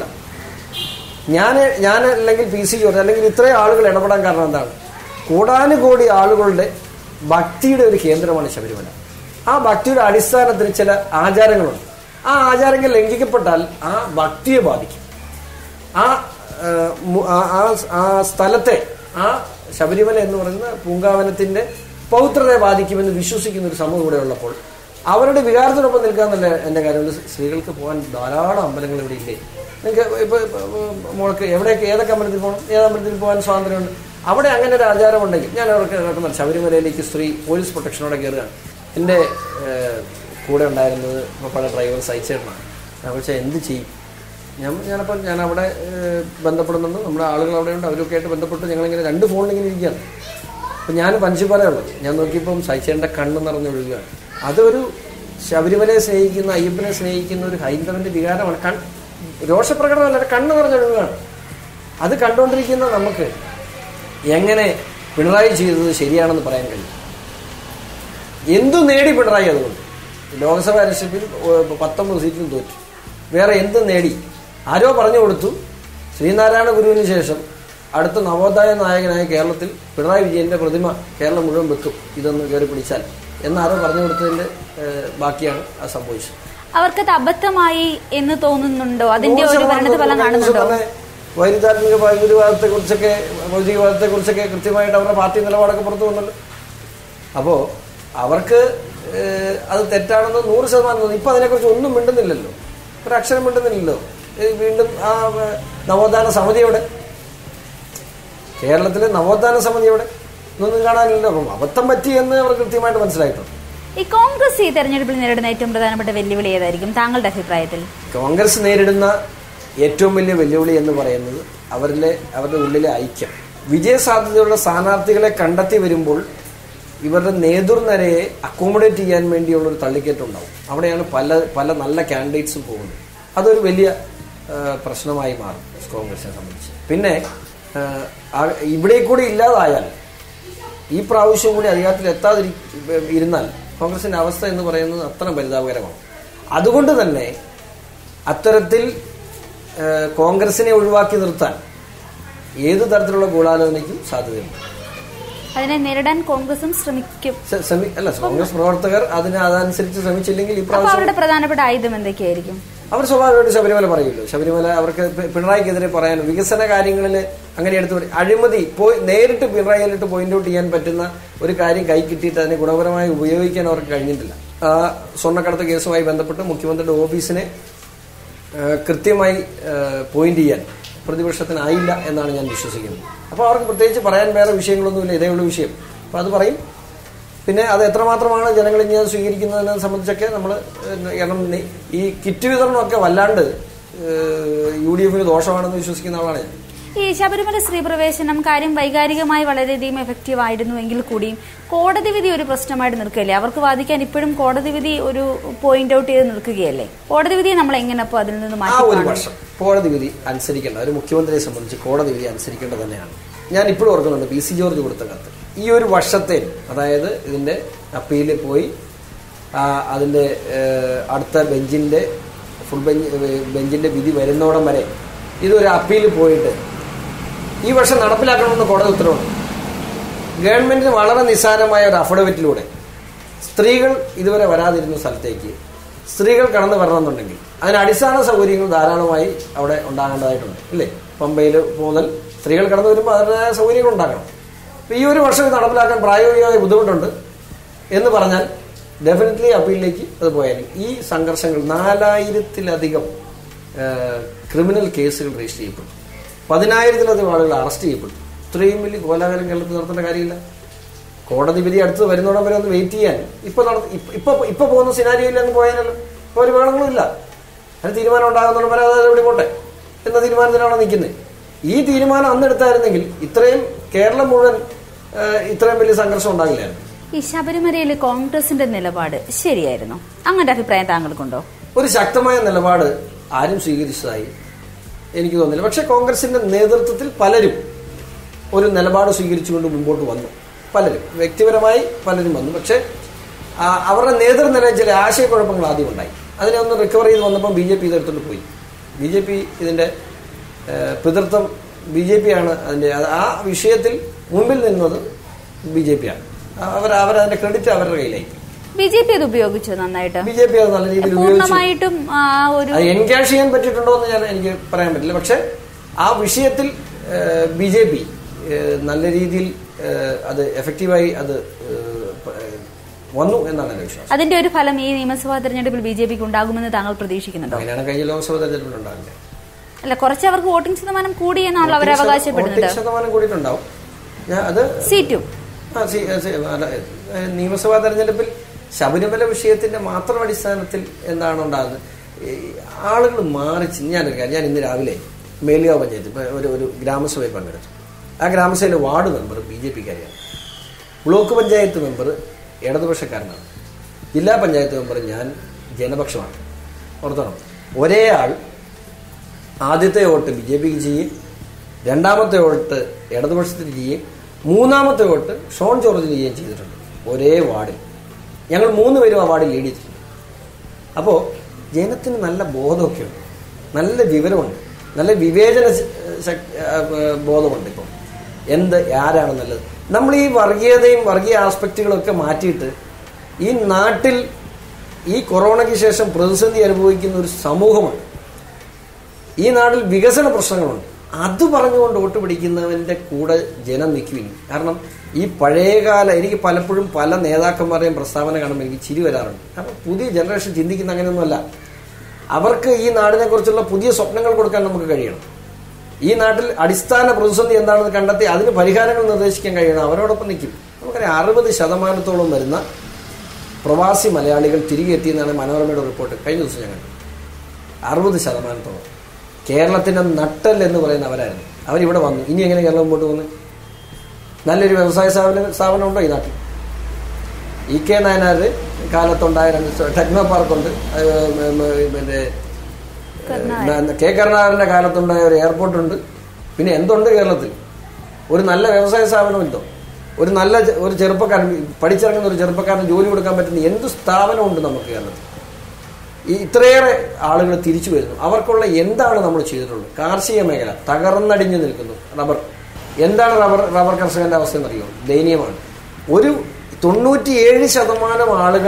ഞാൻ ഞാൻ അല്ലെങ്കിൽ പി സി ജോർജ് അല്ലെങ്കിൽ ഇത്രയും ആളുകൾ ഇടപെടാൻ കാരണം എന്താണ് കോടാനുകോടി ആളുകളുടെ ഭക്തിയുടെ ഒരു കേന്ദ്രമാണ് ശബരിമല ആ ഭക്തിയുടെ അടിസ്ഥാനത്തിൽ ചില ആചാരങ്ങളുണ്ട് ആ ആചാരങ്ങൾ ലംഘിക്കപ്പെട്ടാൽ ആ ഭക്തിയെ ബാധിക്കും ആ ആ, മു- ആ- ആ- ആ സ്ഥലത്തെ ആ ശബരിമല എന്ന് പറയുന്ന പൂങ്കാവനത്തിന്റെ പൗത്രതയെ ബാധിക്കുമെന്ന് വിശ്വസിക്കുന്ന ഒരു സമൂഹം ഇവിടെ ഉള്ളപ്പോൾ അവരുടെ വികാരത്തിനൊപ്പം നിൽക്കാന്നല്ല എന്റെ കാര്യം സ്ത്രീകൾക്ക് പോകാൻ ധാരാളം അമ്പലങ്ങൾ ഇവിടെ ഇല്ലേ നിങ്ങൾക്ക് ഇപ്പൊ ഇപ്പൊ, മോൾക്ക് എവിടെയൊക്കെ ഏതൊക്കെ അമ്പലത്തിൽ പോകണം ഏത് അമ്പലത്തിൽ പോകാൻ സ്വാതന്ത്ര്യമുണ്ട് അവിടെ അങ്ങനെ ഒരു ആചാരം ഉണ്ടെങ്കിൽ ഞാൻ അവർക്ക് കേൾക്കുന്നത് ശബരിമലയിലേക്ക് സ്ത്രീ പോലീസ് പ്രൊട്ടക്ഷനോടെ കയറുകയാണ് എൻ്റെ ഏഹ്, കൂടെ ഉണ്ടായിരുന്നത് പല ഡ്രൈവർ സഹിച്ചേട്ടനാണ് ഞാൻ പക്ഷേ എന്ത് ചെയ്യും ഞാൻ ഞാനപ്പോൾ ഞാൻ അവിടെ ഏഹ്, ബന്ധപ്പെടുന്നുണ്ട് നമ്മുടെ ആളുകൾ അവിടെ ഉണ്ട് അവരൊക്കെ ആയിട്ട് ബന്ധപ്പെട്ട് ഞങ്ങളിങ്ങനെ രണ്ട് ഫോണിൽ ഇങ്ങനെ ഇരിക്കുകയാണ് അപ്പം ഞാൻ പഞ്ചിപ്പാലയുള്ളത് ഞാൻ നോക്കിയപ്പം സൈച്ചേൻ്റെ കണ്ണ് നിറഞ്ഞൊഴുകുകയാണ് അതൊരു ശബരിമലയെ സ്നേഹിക്കുന്ന അയ്യപ്പനെ സ്നേഹിക്കുന്ന ഒരു ഹൈന്ദവന്റെ വികാരമാണ് കൺ രോഷപ്രകടനമല്ല കണ്ണ് നിറഞ്ഞൊഴുകുകയാണ് അത് കണ്ടുകൊണ്ടിരിക്കുന്ന നമുക്ക് എങ്ങനെ പിണറായി ചെയ്തത് ശരിയാണെന്ന് പറയാൻ കഴിയും എന്തു നേടി പിണറായി അതുകൊണ്ട് ലോക്സഭാ ഇലക്ഷനിൽ ഏഹ്, പത്തൊമ്പത് സീറ്റിലും തോറ്റു വേറെ എന്ത് നേടി ആരോ പറഞ്ഞു കൊടുത്തു ശ്രീനാരായണ ഗുരുവിന് ശേഷം അടുത്ത നവോദയ നായകനായ കേരളത്തിൽ പിണറായി വിജയന്റെ പ്രതിമ കേരളം മുഴുവൻ വെക്കും ഇതൊന്ന് കയറി പിടിച്ചാൽ എന്നാരോ പറഞ്ഞു കൊടുത്തതിന്റെ ഏഹ്, ബാക്കിയാണ് അത് സംഭവിച്ചത് അവർക്കത് അബദ്ധമായി എന്ന് തോന്നുന്നുണ്ടോ അതിന്റെ ഒരു ഭരണഫലം കാണുന്നുണ്ടോ വൈരുദ്ധാത്മിക വൈദ്യുതിവാദത്തെ കുറിച്ചൊക്കെ ഭൗതികവാദത്തെ കുറിച്ചൊക്കെ കൃത്യമായിട്ട് അവരുടെ പാർട്ടി നിലപാടൊക്കെ പുറത്തു വന്നല്ലോ അപ്പോ അവർക്ക് ഏഹ്, അത് തെറ്റാണെന്ന് നൂറ് ശതമാനം തോന്നുന്നു ഇപ്പൊ അതിനെക്കുറിച്ച് ഒന്നും മിണ്ടുന്നില്ലല്ലോ ഒരു അക്ഷരം മിണ്ടുന്നില്ലല്ലോ ഏഹ്, വീണ്ടും ആ ഏഹ്, നവോത്ഥാന സമിതിയോടെ കേരളത്തിലെ നവോത്ഥാന സമിതിയോടെ ഒന്നും കാണാനില്ലല്ലോ അപ്പം അബദ്ധം പറ്റി എന്ന് അവർ കൃത്യമായിട്ട് മനസ്സിലായിട്ടുണ്ട് ഈ കോൺഗ്രസ് ഈ തെരഞ്ഞെടുപ്പിൽ നേരിടുന്ന ഏറ്റവും പ്രധാനപ്പെട്ട വെല്ലുവിളി ഏതായിരിക്കും താങ്കളുടെ അഭിപ്രായത്തിൽ കോൺഗ്രസ് നേരിടുന്ന ഏറ്റവും വലിയ വെല്ലുവിളി എന്ന് പറയുന്നത് അവരിലെ അവരുടെ ഉള്ളിലെ ഐക്യം വിജയസാധ്യതയുള്ള സ്ഥാനാർത്ഥികളെ കണ്ടെത്തി വരുമ്പോൾ ഇവരുടെ നേതൃനിരയെ അക്കോമഡേറ്റ് ചെയ്യാൻ വേണ്ടിയുള്ള ഒരു തള്ളിക്കയറ്റുണ്ടാവും അവിടെയാണ് പല പല നല്ല കാൻഡിഡേറ്റ്സും പോകുന്നത് അതൊരു വലിയ ആ, പ്രശ്നമായി മാറും കോൺഗ്രസിനെ സംബന്ധിച്ച് പിന്നെ ആ, ആ- ഇവിടെ കൂടി ഇല്ലാതായാൽ ഈ പ്രാവശ്യം കൂടി അധികാരത്തിൽ എത്താതിരി ഇരുന്നാൽ കോൺഗ്രസിന്റെ അവസ്ഥ എന്ന് പറയുന്നത് അത്ര പരിതാപകരമാണ് അതുകൊണ്ട് തന്നെ അത്തരത്തിൽ ഏഹ്, കോൺഗ്രസിനെ ഒഴിവാക്കി നിർത്താൻ ഏത് തരത്തിലുള്ള ഗൂഢാലോചനയ്ക്കും സാധ്യതയുണ്ട് അതിനെ നേരിടാൻ കോൺഗ്രസും ശ്രമിക്കും ശ- ശ്രമി അല്ല കോൺഗ്രസ് പ്രവർത്തകർ അതിന് അതനുസരിച്ച് ശ്രമിച്ചില്ലെങ്കിൽ അപ്പൊ ഇപ്രാവശ്യം അവരുടെ പ്രധാനപ്പെട്ട ആയുധം എന്തൊക്കെയായിരിക്കും അവർ സ്വാഭാവികമായിട്ട് ശബരിമല പറയുമല്ലോ ശബരിമല അവർക്ക് പി- പിണറായിക്കെതിരെ പറയാൻ വികസന കാര്യങ്ങളിൽ അങ്ങനെ എടുത്തു പറയും. അഴിമതി പോയി നേരിട്ട് പിണറായിലിട്ട് പോയിന്റ് ഔട്ട് ചെയ്യാൻ പറ്റുന്ന ഒരു കാര്യം കൈ കിട്ടിയിട്ട് അതിനെ ഗുണപരമായി ഉപയോഗിക്കാൻ അവർക്ക് കഴിഞ്ഞിട്ടില്ല ആ സ്വർണ്ണക്കടത്ത് കേസുമായി ബന്ധപ്പെട്ട് മുഖ്യമന്ത്രിയുടെ ഓഫീസിനെ ആ, കൃത്യമായി പോയിന്റ് ചെയ്യാൻ പ്രതിപക്ഷത്തിനായില്ല എന്നാണ് ഞാൻ വിശ്വസിക്കുന്നത് അപ്പോൾ അവർക്ക് പ്രത്യേകിച്ച് പറയാൻ വേറെ വിഷയങ്ങളൊന്നുമില്ല ഇതേ ഉള്ള വിഷയം അപ്പോൾ അത് പറയും പിന്നെ അത് എത്രമാത്രമാണ് ജനങ്ങൾ ഇനി അത് സ്വീകരിക്കുന്നതിനെ സംബന്ധിച്ചൊക്കെ നമ്മൾ കാരണം നി- ഈ കിറ്റ് വിതരണമൊക്കെ വല്ലാണ്ട് യു ഡി എഫിന് ദോഷമാണെന്ന് വിശ്വസിക്കുന്ന ആളാണ് ഞാൻ ഈ ശബരിമല സ്ത്രീ പ്രവേശനം കാര്യം വൈകാരികമായി വളരെയധികം എഫക്റ്റീവ് ആയിരുന്നു എങ്കിൽ കൂടിയും കോടതി വിധി ഒരു പ്രശ്നമായിട്ട് നിൽക്കുകയല്ലേ അവർക്ക് വാദിക്കാൻ ഇപ്പോഴും കോടതി വിധി ഒരു പോയിന്റ് ഔട്ട് ചെയ്ത് നിൽക്കുകയല്ലേ കോടതി വിധിയെ നമ്മൾ എങ്ങനെ അപ്പോൾ അതിൽ നിന്ന് ആ മാറ്റി ഒരു കാണും? വർഷം കോടതി വിധി അനുസരിക്കേണ്ട ഒരു മുഖ്യമന്ത്രിയെ സംബന്ധിച്ച് കോടതി വിധി അനുസരിക്കേണ്ടത് തന്നെയാണ് ഞാൻ ഇപ്പോഴും ഓർക്കുന്നുണ്ട് പി സി ജോർജ് കൊടുത്ത കത്ത് ഈ ഒരു വർഷത്തെ അതായത് ഇതിന്റെ അപ്പീലിൽ പോയി ആ, അതിന്റെ ഏഹ്, അടുത്ത ബെഞ്ചിന്റെ ഫുൾ ബെഞ്ച് ബെഞ്ചിന്റെ വിധി വരുന്നോടം വരെ ഇതൊരു അപ്പീൽ പോയിട്ട് ഈ വർഷം നടപ്പിലാക്കണമെന്ന് കോടതി ഉത്തരവുണ്ട് ഗവൺമെന്റിന് വളരെ നിസ്സാരമായ ഒരു അഫിഡവിറ്റിലൂടെ സ്ത്രീകൾ ഇതുവരെ വരാതിരുന്ന സ്ഥലത്തേക്ക് സ്ത്രീകൾ കടന്നു വരണമെന്നുണ്ടെങ്കിൽ അതിന് അടിസ്ഥാന സൗകര്യങ്ങൾ ധാരാളമായി അവിടെ ഉണ്ടാകേണ്ടതായിട്ടുണ്ട് ഇല്ലേ പമ്പയിൽ മുതൽ സ്ത്രീകൾ കടന്നു വരുമ്പോൾ അതിൻ്റെതായ സൗകര്യങ്ങൾ ഉണ്ടാക്കണം അപ്പൊ ഈ ഒരു വർഷം ഇത് നടപ്പിലാക്കാൻ പ്രായോഗികമായ ബുദ്ധിമുട്ടുണ്ട് എന്ന് പറഞ്ഞാൽ ഡെഫിനറ്റ്ലി അപ്പീലിലേക്ക് അത് പോയാലും ഈ സംഘർഷങ്ങൾ നാലായിരത്തിലധികം ക്രിമിനൽ കേസുകൾ രജിസ്റ്റർ ചെയ്യപ്പെട്ടു പതിനായിരത്തിലധികം ആളുകൾ അറസ്റ്റ് ചെയ്യപ്പെട്ടു ഇത്രയും വലിയ കോലാഹലം കേരളത്തിൽ നടത്തേണ്ട കാര്യമില്ല കോടതി വിധി അടുത്ത് വരുന്നോടം വരെ ഒന്ന് വെയിറ്റ് ചെയ്യാൻ ഇപ്പൊ നട- ഇപ്പ- ഇപ്പൊ ഇപ്പൊ പോകുന്ന സിനാരിയോയിൽ അങ്ങ് പോയാലല്ലോ അപ്പോൾ ഒരു ബഹളങ്ങളും ഇല്ല അതിന് തീരുമാനം ഉണ്ടാകുന്ന വരെ അത് എവിടെ പോട്ടെ എന്ന തീരുമാനത്തിലാണ് നിൽക്കുന്നത് ഈ തീരുമാനം അന്ന് എടുത്തായിരുന്നെങ്കിൽ ഇത്രയും കേരളം മുഴുവൻ ഏഹ്, ഇത്രയും വലിയ സംഘർഷം ഉണ്ടാകില്ലായിരുന്നു ഈ ശബരിമലയിൽ കോൺഗ്രസിന്റെ നിലപാട് ശരിയായിരുന്നു അങ്ങനെ അഭിപ്രായം താങ്കൾക്കുണ്ടോ ഒരു ശക്തമായ നിലപാട് ആരും സ്വീകരിച്ചതായി എനിക്ക് തോന്നുന്നില്ല പക്ഷെ കോൺഗ്രസിന്റെ നേതൃത്വത്തിൽ പലരും ഒരു നിലപാട് സ്വീകരിച്ചുകൊണ്ട് മുമ്പോട്ട് വന്നു പലരും വ്യക്തിപരമായി പലരും വന്നു പക്ഷെ ആ, അവരുടെ നേതൃനിലയിൽ ചില ആശയക്കുഴപ്പങ്ങൾ ആദ്യം ഉണ്ടായി അതിനെ ഒന്ന് റിക്കവർ ചെയ്ത് വന്നപ്പോൾ ബി ജെ പി ഇതെടുത്തോണ്ട് പോയി ബി ജെ പി ഇതിന്റെ ഏഹ്, പിതൃത്വം ബി ജെ പി ആണ് അതിന്റെ അത് ആ വിഷയത്തിൽ മുമ്പിൽ നിന്നത് ബി ജെ പി ആണ് അവർ അവരതിന്റെ ക്രെഡിറ്റ് അവരുടെ കയ്യിലായി ബി ജെ പി അത് ഉപയോഗിച്ചു നന്നായിട്ട് ബി ജെ പി അത് നല്ല രീതിയിൽ ഉപയോഗിച്ചു പൂർണ്ണമായിട്ടും ആ ഒരു അത് എൻകാഷ് ചെയ്യാൻ പറ്റിയിട്ടുണ്ടോ എന്ന് ഞാൻ എനിക്ക് പറയാൻ പറ്റില്ല പക്ഷെ ആ വിഷയത്തിൽ ബി ജെ പി നല്ല രീതിയിൽ ഏഹ്, അത് എഫക്റ്റീവായി അത് ഏഹ്, പ- ഏഹ്, വന്നു എന്നാണ് എന്റെ വിശ്വാസം അതിന്റെ ഒരു ഫലം ഈ നിയമസഭാ തെരഞ്ഞെടുപ്പിൽ ബി ജെ പിക്ക് ഉണ്ടാകുമെന്ന് താങ്കൾ പ്രതീക്ഷിക്കുന്നുണ്ടോ അങ്ങനെയാണ് കഴിഞ്ഞ ലോക്സഭ തെരഞ്ഞെടുപ്പിൽ ഉണ്ടാകില്ല അല്ല കുറച്ച് അവർക്ക് വോട്ടിംഗ് ശതമാനം കൂടി എന്നാണല്ലോ അവർ അവകാശപ്പെടുന്നത് ശതമാനം കൂടിയിട്ടുണ്ടാവും ഞാൻ അത് സീറ്റും ആ, സി- സി- അല്ല, ഏഹ്, നിയമസഭാ തെരഞ്ഞെടുപ്പിൽ ശബരിമല വിഷയത്തിന്റെ മാത്രം അടിസ്ഥാനത്തിൽ എന്താണ് ഉണ്ടാകുന്നത് ആളുകൾ മാറിച്ച് ഞാനൊരു കാര്യം ഞാൻ ഇന്ന് രാവിലെ മേലുകാവ് പഞ്ചായത്ത് ഇപ്പൊ ഒരു ഒരു ഗ്രാമസഭയിൽ പങ്കെടുത്തു ആ ഗ്രാമസഭയിലെ വാർഡ് മെമ്പർ ബി ജെ പിക്കാരിയാണ് ബ്ലോക്ക് പഞ്ചായത്ത് മെമ്പർ ഇടതുപക്ഷക്കാരനാണ് ജില്ലാ പഞ്ചായത്ത് മെമ്പർ ഞാൻ ജനപക്ഷമാണ് ഓർത്തണം ഒരേ ആൾ ആദ്യത്തെ വോട്ട് ബി ജെ പിക്ക് ചെയ്യും രണ്ടാമത്തെ വോട്ട് ഇടതുപക്ഷത്തിന് ചെയ്യും മൂന്നാമത്തെ വോട്ട് ഷോൺ ജോർജിന് ചെയ്യുകയും ചെയ്തിട്ടുണ്ട് ഒരേ വാർഡിൽ ഞങ്ങൾ മൂന്ന് പേരും ആ വാർഡിൽ ലീഡ് ചെയ്തിട്ടുണ്ട് അപ്പോൾ ജനത്തിന് നല്ല ബോധമൊക്കെയുണ്ട് നല്ല വിവരമുണ്ട് നല്ല വിവേചന ശ- ശക്- ആ, ആ, ബോധമുണ്ട് ഇപ്പം എന്ത് ആരാണ് നല്ലത് നമ്മൾ ഈ വർഗീയതയും വർഗീയ ആസ്പെക്റ്റുകളൊക്കെ മാറ്റിയിട്ട് ഈ നാട്ടിൽ ഈ കൊറോണയ്ക്ക് ശേഷം പ്രതിസന്ധി അനുഭവിക്കുന്ന ഒരു സമൂഹമുണ്ട് ഈ നാട്ടിൽ വികസന പ്രശ്നങ്ങളുണ്ട് അത് പറഞ്ഞുകൊണ്ട് വോട്ട് പിടിക്കുന്നവന്റെ കൂടെ ജനം നിൽക്കുവില്ല കാരണം ഈ പഴയകാല എനിക്ക് പലപ്പോഴും പല നേതാക്കന്മാരെയും പ്രസ്താവന കാണുമ്പോൾ എനിക്ക് ചിരി വരാറുണ്ട് കാരണം പുതിയ ജനറേഷൻ ചിന്തിക്കുന്ന അങ്ങനെയൊന്നുമല്ല അവർക്ക് ഈ നാടിനെ കുറിച്ചുള്ള പുതിയ സ്വപ്നങ്ങൾ കൊടുക്കാൻ നമുക്ക് കഴിയണം ഈ നാട്ടിൽ അടിസ്ഥാന പ്രതിസന്ധി എന്താണെന്ന് കണ്ടെത്തി അതിന് പരിഹാരങ്ങൾ നിർദ്ദേശിക്കാൻ കഴിയണം അവരോടൊപ്പം നിൽക്കും നമുക്കറിയാം അറുപത് ശതമാനത്തോളം വരുന്ന പ്രവാസി മലയാളികൾ തിരികെ എത്തിയെന്നാണ് മനോരമയുടെ റിപ്പോർട്ട് കഴിഞ്ഞ ദിവസം ഞാൻ കണ്ടു അറുപത് ശതമാനത്തോളം കേരളത്തിന്റെ നട്ടൽ എന്ന് പറയുന്ന അവരായിരുന്നു അവരിവിടെ വന്നു ഇനി എങ്ങനെ കേരളം മുമ്പോട്ട് പോകുന്നത് നല്ലൊരു വ്യവസായ സ്ഥാപനം സ്ഥാപനം ഉണ്ടോ ഈ നാട്ടിൽ ഇ കെ നായനാര് കാലത്തുണ്ടായ രണ്ട് സ്ഥ- ടെക്നോ പാർക്കുണ്ട് അത് ഉം, ഉം, പിന്നെ ന- കെ കരുണാകരന്റെ കാലത്തുണ്ടായ ഒരു എയർപോർട്ട് ഉണ്ട് പിന്നെ എന്തുണ്ട് കേരളത്തിൽ ഒരു നല്ല വ്യവസായ സ്ഥാപനം ഉണ്ടോ ഒരു നല്ല ചെ- ഒരു ചെറുപ്പക്കാരൻ പഠിച്ചിറങ്ങുന്ന ഒരു ചെറുപ്പക്കാരന് ജോലി കൊടുക്കാൻ പറ്റുന്ന എന്ത് സ്ഥാപനമുണ്ട് നമുക്ക് കേരളത്തിൽ ഈ ഇത്രയേറെ ആളുകൾ തിരിച്ചു വരുന്നു അവർക്കുള്ള എന്താണ് നമ്മൾ ചെയ്തിട്ടുള്ളത് കാർഷിക മേഖല തകർന്നടിഞ്ഞു നിൽക്കുന്നു റബ്ബർ എന്താണ് റബ്ബർ റബ്ബർ കർഷകന്റെ അവസ്ഥ എന്നറിയോ ദയനീയമാണ് ഒരു തൊണ്ണൂറ്റിയേഴ് ശതമാനം ആളുകൾ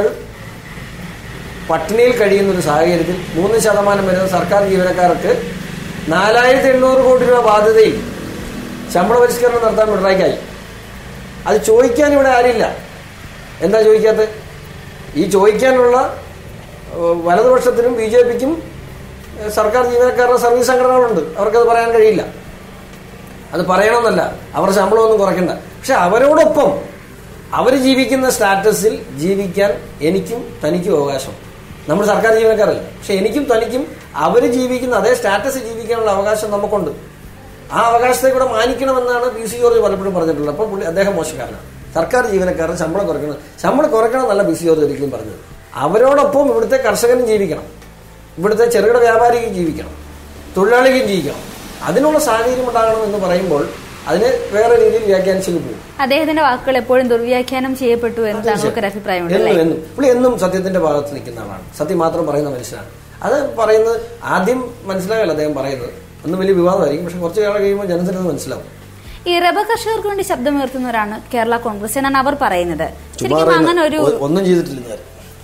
പട്ടിണിയിൽ കഴിയുന്ന ഒരു സാഹചര്യത്തിൽ മൂന്ന് ശതമാനം വരുന്ന സർക്കാർ ജീവനക്കാർക്ക് നാലായിരത്തി എണ്ണൂറ് കോടി രൂപ ബാധ്യതയിൽ ശമ്പള പരിഷ്കരണം നടത്താൻ പിണറായിക്കായി അത് ചോദിക്കാൻ ഇവിടെ ആരില്ല എന്താ ചോദിക്കാത്തത് ഈ ചോദിക്കാനുള്ള ഏഹ്, വലതുപക്ഷത്തിനും ബി ജെ പിക്കും സർക്കാർ ജീവനക്കാരുടെ സർവീസ് സംഘടനകളുണ്ട് അവർക്കത് പറയാൻ കഴിയില്ല അത് പറയണമെന്നല്ല അവർ ശമ്പളമൊന്നും കുറയ്ക്കണ്ട പക്ഷെ അവരോടൊപ്പം അവർ ജീവിക്കുന്ന സ്റ്റാറ്റസിൽ ജീവിക്കാൻ എനിക്കും തനിക്കും അവകാശം നമ്മൾ സർക്കാർ ജീവനക്കാരല്ല പക്ഷെ എനിക്കും തനിക്കും അവർ ജീവിക്കുന്ന അതേ സ്റ്റാറ്റസിൽ ജീവിക്കാനുള്ള അവകാശം നമുക്കുണ്ട് ആ അവകാശത്തെ കൂടെ മാനിക്കണമെന്നാണ് പി സി ജോർജ് പലപ്പോഴും പറഞ്ഞിട്ടുള്ളത് അപ്പോൾ പുള്ളി അദ്ദേഹം മോശക്കാരനാണ് സർക്കാർ ജീവനക്കാരൻ ശമ്പളം കുറയ്ക്കണം ശമ്പളം കുറയ്ക്കണം എന്നല്ല പി സി ജോർജ് ഒരിക്കലും പറഞ്ഞത് അവരോടൊപ്പം ഇവിടുത്തെ കർഷകനും ജീവിക്കണം ഇവിടുത്തെ ചെറുകിട വ്യാപാരിക്കും ജീവിക്കണം തൊഴിലാളിക്കും ജീവിക്കണം അതിനുള്ള സാഹചര്യം ഉണ്ടാകണം എന്ന് പറയുമ്പോൾ അതിന് വേറെ രീതിയിൽ വ്യാഖ്യാനിച്ചു പോകും അദ്ദേഹത്തിന്റെ വാക്കുകൾ എപ്പോഴും ദുർവ്യാഖ്യാനം ചെയ്യപ്പെട്ടു എന്ന് താങ്കൾക്ക് ഒരു അഭിപ്രായമുണ്ട് എന്നും അല്ലേ എന്നും പുള്ളി എന്നും സത്യത്തിന്റെ ഭാഗത്ത് നിൽക്കുന്ന ആളാണ് സത്യം മാത്രം പറയുന്ന മനുഷ്യനാണ് അത് പറയുന്നത് ആദ്യം മനസ്സിലാകല്ല അദ്ദേഹം പറയുന്നത് ഒന്നും വലിയ വിവാദമായിരിക്കും പക്ഷെ കുറച്ച് കാലം കഴിയുമ്പോൾ ജനത്തിന് അത് മനസ്സിലാവും ഈ റബ്ബർ കർഷകർക്ക് വേണ്ടി ശബ്ദമുയർത്തുന്നവരാണ് കേരള കോൺഗ്രസ് എന്നാണ് അവർ പറയുന്നത് ചുമ്മാ ശരിക്കും അങ്ങനെ ഒരു പറയുന്ന- ഒ- ഒന്നും ചെയ്തിട്ടില്ല ഇതുവരെ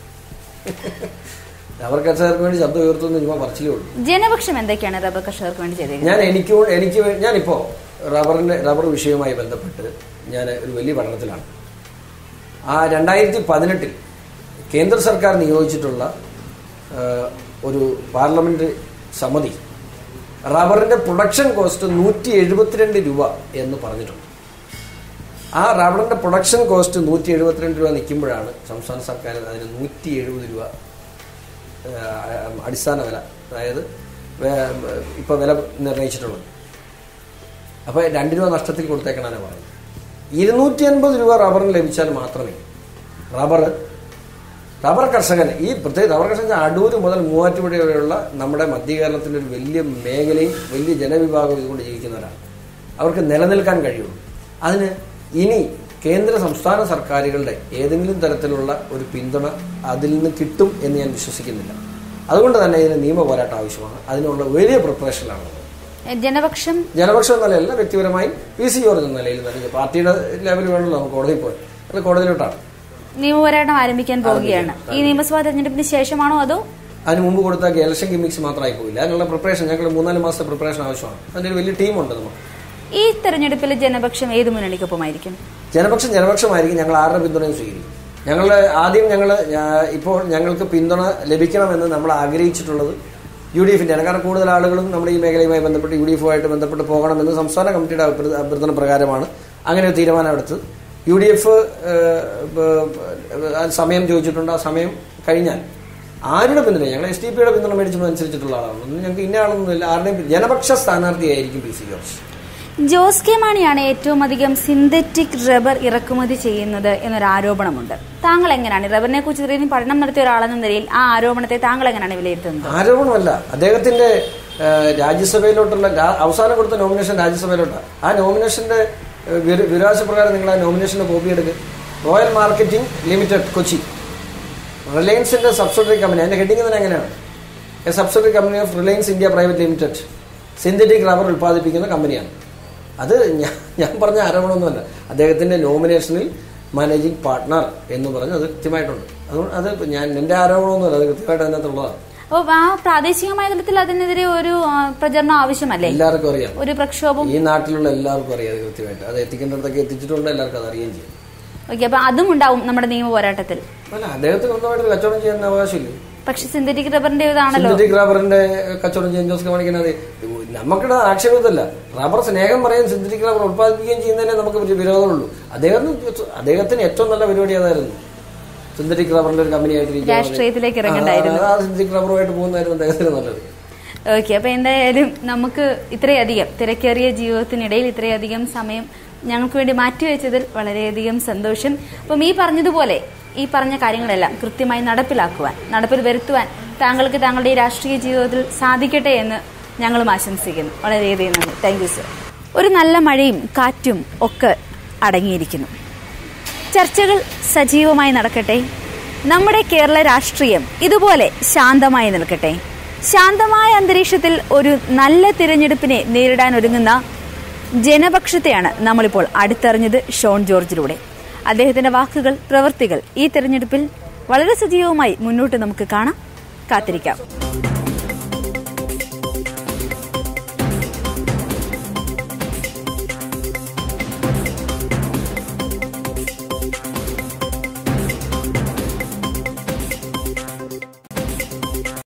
അവർ കർഷകർക്ക് വേണ്ടി ശബ്ദം ഉയർത്തുന്ന ചുമ്മാ പറച്ചിലേ ഉള്ളൂ ജനപക്ഷം എന്തൊക്കെയാണ് റബ്ബർ കർഷകർക്ക് വേണ്ടി ചെയ്തിരിക്കുന്നത് ഞാൻ എനിക്ക് എനിക്ക് വേ- ഞാനിപ്പോ റബ്ബറിന്റെ റബ്ബർ വിഷയവുമായി ബന്ധപ്പെട്ട് ഞാൻ ഒരു വലിയ പഠനത്തിലാണ് ആ രണ്ടായിരത്തി പതിനെട്ടിൽ കേന്ദ്ര സർക്കാർ നിയോഗിച്ചിട്ടുള്ള ആ, ഒരു പാർലമെന്റ് സമിതി റബ്ബറിന്റെ പ്രൊഡക്ഷൻ കോസ്റ്റ് നൂറ്റി എഴുപത്തിരണ്ട് രൂപ എന്ന് പറഞ്ഞിട്ടുണ്ട് ആ റബ്ബറിന്റെ പ്രൊഡക്ഷൻ കോസ്റ്റ് നൂറ്റി എഴുപത്തിരണ്ട് രൂപ നിൽക്കുമ്പോഴാണ് സംസ്ഥാന സർക്കാർ അതിന് നൂറ്റി എഴുപത് രൂപ ഏഹ്, അടിസ്ഥാന വില അതായത് ഇപ്പോൾ വില നിർണ്ണയിച്ചിട്ടുള്ളത് അപ്പോൾ രണ്ട് രൂപ നഷ്ടത്തിൽ കൊടുത്തേക്കണാണ് പറയുന്നത് ഇരുന്നൂറ്റി അൻപത് രൂപ റബ്ബറിന് ലഭിച്ചാൽ മാത്രമേ റബ്ബർ റബ്ബർ കർഷകന് ഈ പ്രത്യേക റബ്ബർ കർഷകൻ അടൂര് മുതൽ മൂവാറ്റുപുഴ വരെയുള്ള നമ്മുടെ മധ്യ കേരളത്തിൻ്റെ ഒരു വലിയ മേഖലയും വലിയ ജനവിഭാഗവും ഇതുകൊണ്ട് ജീവിക്കുന്നവരാണ് അവർക്ക് നിലനിൽക്കാൻ കഴിയുള്ളൂ അതിന് ഇനി കേന്ദ്ര സംസ്ഥാന സർക്കാരുകളുടെ ഏതെങ്കിലും തരത്തിലുള്ള ഒരു പിന്തുണ അതിൽ നിന്ന് കിട്ടും എന്ന് ഞാൻ വിശ്വസിക്കുന്നില്ല അതുകൊണ്ട് തന്നെ ഇതിന് നിയമ പോരാട്ടം ആവശ്യമാണ് അതിനുള്ള വലിയ പ്രിപ്പറേഷനിലാണ് നമ്മൾ. ഏ, ജനപക്ഷം ജനപക്ഷം എന്ന നിലയല്ല വ്യക്തിപരമായി പി സി ജോർജ് എന്ന നിലയിൽ തന്നെ പാർട്ടിയുടെ ലെവലിൽ വേണമല്ലോ നമുക്ക് കോടതിയിൽ പോയി അത് കോടതിയിലോട്ടാണ് നിയമപോരാട്ടം ആരംഭിക്കാൻ പോവുകയാണ് ഈ നിയമസഭാ തെരഞ്ഞെടുപ്പിന് ശേഷമാണോ അതോ അതിന് മുമ്പ് കൊടുത്ത ഇലക്ഷൻ ഗിമിക്സ് മാത്രമായി പോയില്ല അതിനുള്ള പ്രിപ്പറേഷൻ ഞങ്ങൾ മൂന്നാല് മാസത്തെ പ്രിപ്പറേഷൻ ആവശ്യമാണ് അതിൻ്റെ ഒരു വലിയ ടീമുണ്ട് നമുക്ക് ഈ തെരഞ്ഞെടുപ്പിൽ ജനപക്ഷം ഏത് മുന്നണിക്കൊപ്പമായിരിക്കും ജനപക്ഷം ജനപക്ഷമായിരിക്കും ഞങ്ങൾ ആരുടെ പിന്തുണയും സ്വീകരിക്കും ഞങ്ങൾ ആദ്യം ഞങ്ങൾ ഇപ്പോൾ ഞങ്ങൾക്ക് പിന്തുണ ലഭിക്കണമെന്ന് നമ്മൾ ആഗ്രഹിച്ചിട്ടുള്ളത് യു ഡി എഫിൻ്റെയാണ് കാരണം കൂടുതൽ ആളുകളും നമ്മുടെ ഈ മേഖലയുമായി ബന്ധപ്പെട്ട് യു ഡി എഫുമായിട്ട് ബന്ധപ്പെട്ട് പോകണമെന്ന് സംസ്ഥാന കമ്മിറ്റിയുടെ അഭ്യർത്ഥ- അഭ്യർത്ഥന പ്രകാരമാണ് അങ്ങനെ ഒരു തീരുമാനമെടുത്തത് യു ഡി എഫ് സമയം ചോദിച്ചിട്ടുണ്ട് ആ സമയം കഴിഞ്ഞാൽ ആരുടെ പിന്തുണ ഞങ്ങൾ എസ് ഡി പിയുടെ പിന്തുണ മേടിച്ചപ്പോൾ അനുസരിച്ചിട്ടുള്ള ആളാണ് ഒന്നും ഞങ്ങൾക്ക് ഇന്ന ആളൊന്നുമില്ല ആരുടെയും പി- ജനപക്ഷ സ്ഥാനാർത്ഥിയായിരിക്കും P C George Jose K മാണിയാണ് ഏറ്റവും അധികം സിന്തറ്റിക് റബ്ബർ ഇറക്കുമതി ചെയ്യുന്നത് എന്നൊരു ആരോപണമുണ്ട് താങ്കൾ എങ്ങനെയാണ് റബ്ബറിനെ കുറിച്ച് ഇത്രയും പഠനം നടത്തിയ ഒരാളെന്ന നിലയിൽ ആ ആരോപണത്തെ താങ്കൾ എങ്ങനെയാണ് വിലയിരുത്തുന്നത് ആരോപണമല്ല അദ്ദേഹത്തിന്റെ ആ, രാജ്യസഭയിലോട്ടുള്ള ലാ- അവസാനം കൊടുത്ത നോമിനേഷൻ രാജ്യസഭയിലോട്ടാണ് ആ നോമിനേഷന്റെ ആ, വിര- വിവരാശപ്രകാരം നിങ്ങൾ ആ നോമിനേഷന്റെ കോപ്പി എടുക്കുക റോയൽ മാർക്കറ്റിംഗ് ലിമിറ്റഡ് കൊച്ചി റിലയൻസിന്റെ സബ്സിഡറി കമ്പനി അതിന്റെ ഹെഡിങ് തന്നെ എങ്ങനെയാണ് a subsidiary company of Reliance India private limited synthetic rubber ഉൽപ്പാദിപ്പിക്കുന്ന കമ്പനിയാണ് അത് ഞാൻ ഞാൻ പറഞ്ഞ ആരോപണമൊന്നുമല്ല അദ്ദേഹത്തിന്റെ നോമിനേഷനിൽ മാനേജിംഗ് പാർട്ട്ണർ എന്ന് പറഞ്ഞ് അത് കൃത്യമായിട്ടുണ്ട് അതുകൊണ്ട് അത് ഞാൻ എന്റെ ആരോപണമൊന്നുമല്ല അത് കൃത്യമായിട്ട് അതിനകത്തുള്ളതാണ് അപ്പോൾ ആ പ്രാദേശികമായ തലത്തിൽ അതിനെതിരെ ഒരു ആ, പ്രചരണം ആവശ്യമല്ലേ എല്ലാവർക്കും അറിയാം ഒരു പ്രക്ഷോഭം ഈ നാട്ടിലുള്ള എല്ലാവർക്കും അറിയാം അത് കൃത്യമായിട്ട് അത് എത്തിക്കേണ്ടതൊക്കെ എത്തിച്ചിട്ടുണ്ട് എല്ലാവർക്കും അത് അറിയുകയും ചെയ്യും ഓക്കെ അപ്പൊ അതും ഉണ്ടാവും നമ്മുടെ നിയമ പോരാട്ടത്തിൽ അല്ല അദ്ദേഹത്തിന് സ്വന്തമായിട്ട് കച്ചവടം ചെയ്യാൻ അവകാശമില്ല പക്ഷെ സിന്തറ്റിക് റബ്ബറിന്റെ ഇതാണല്ലോ സിന്തറ്റിക് റബ്ബറിന്റെ കച്ചവടം ചെയ്യാൻ ജോസ് കാണിക്കുന്നത് നമുക്കിടെ ആക്ഷേപത്തല്ല റബ്ബർ സ്നേഹം പറയും സിന്തറ്റിക് റബ്ബർ ഉത്പാദിപ്പിക്കുകയും ചെയ്യുന്നതിനെ നമുക്ക് ഒരു വിരോധമുള്ളൂ അദ്ദേഹത്തിന് അദ്ദേഹത്തിന് ഏറ്റവും നല്ല പരിപാടി അതായിരുന്നു സിന്തറ്റിക് റബ്ബറിന്റെ ഒരു കമ്പനി ആയിട്ട് രാഷ്ട്രീയത്തിലേക്ക് ഇറങ്ങണ്ടായിരുന്നു. സിന്തറ്റിക് റബ്ബറുമായിട്ട് പോകുന്നതായിരുന്നു അദ്ദേഹത്തിന് നല്ലത് ഓക്കെ അപ്പൊ എന്തായാലും നമുക്ക് ഇത്രയധികം തിരക്കേറിയ ജീവിതത്തിനിടയിൽ ഇത്രയധികം സമയം ഞങ്ങൾക്ക് വേണ്ടി മാറ്റിവെച്ചതിൽ വളരെയധികം സന്തോഷം അപ്പം ഈ പറഞ്ഞതുപോലെ ഈ പറഞ്ഞ കാര്യങ്ങളെല്ലാം കൃത്യമായി നടപ്പിലാക്കുവാൻ നടപ്പിൽ വരുത്തുവാൻ താങ്കൾക്ക് താങ്കളുടെ ഈ രാഷ്ട്രീയ ജീവിതത്തിൽ സാധിക്കട്ടെ എന്ന് ഞങ്ങളും ആശംസിക്കുന്നു വളരെയധികം നന്ദി താങ്ക് യു സർ ഒരു നല്ല മഴയും കാറ്റും ഒക്കെ അടങ്ങിയിരിക്കുന്നു ചർച്ചകൾ സജീവമായി നടക്കട്ടെ നമ്മുടെ കേരള രാഷ്ട്രീയം ഇതുപോലെ ശാന്തമായി നിൽക്കട്ടെ ശാന്തമായ അന്തരീക്ഷത്തിൽ ഒരു നല്ല തിരഞ്ഞെടുപ്പിനെ നേരിടാൻ ഒരുങ്ങുന്ന ജനപക്ഷത്തെയാണ് നമ്മളിപ്പോൾ അടുത്തറിഞ്ഞത് ഷോൺ ജോർജിലൂടെ അദ്ദേഹത്തിന്റെ വാക്കുകൾ പ്രവൃത്തികൾ ഈ തിരഞ്ഞെടുപ്പിൽ വളരെ സജീവമായി മുന്നോട്ട് നമുക്ക് കാണാം കാത്തിരിക്കാം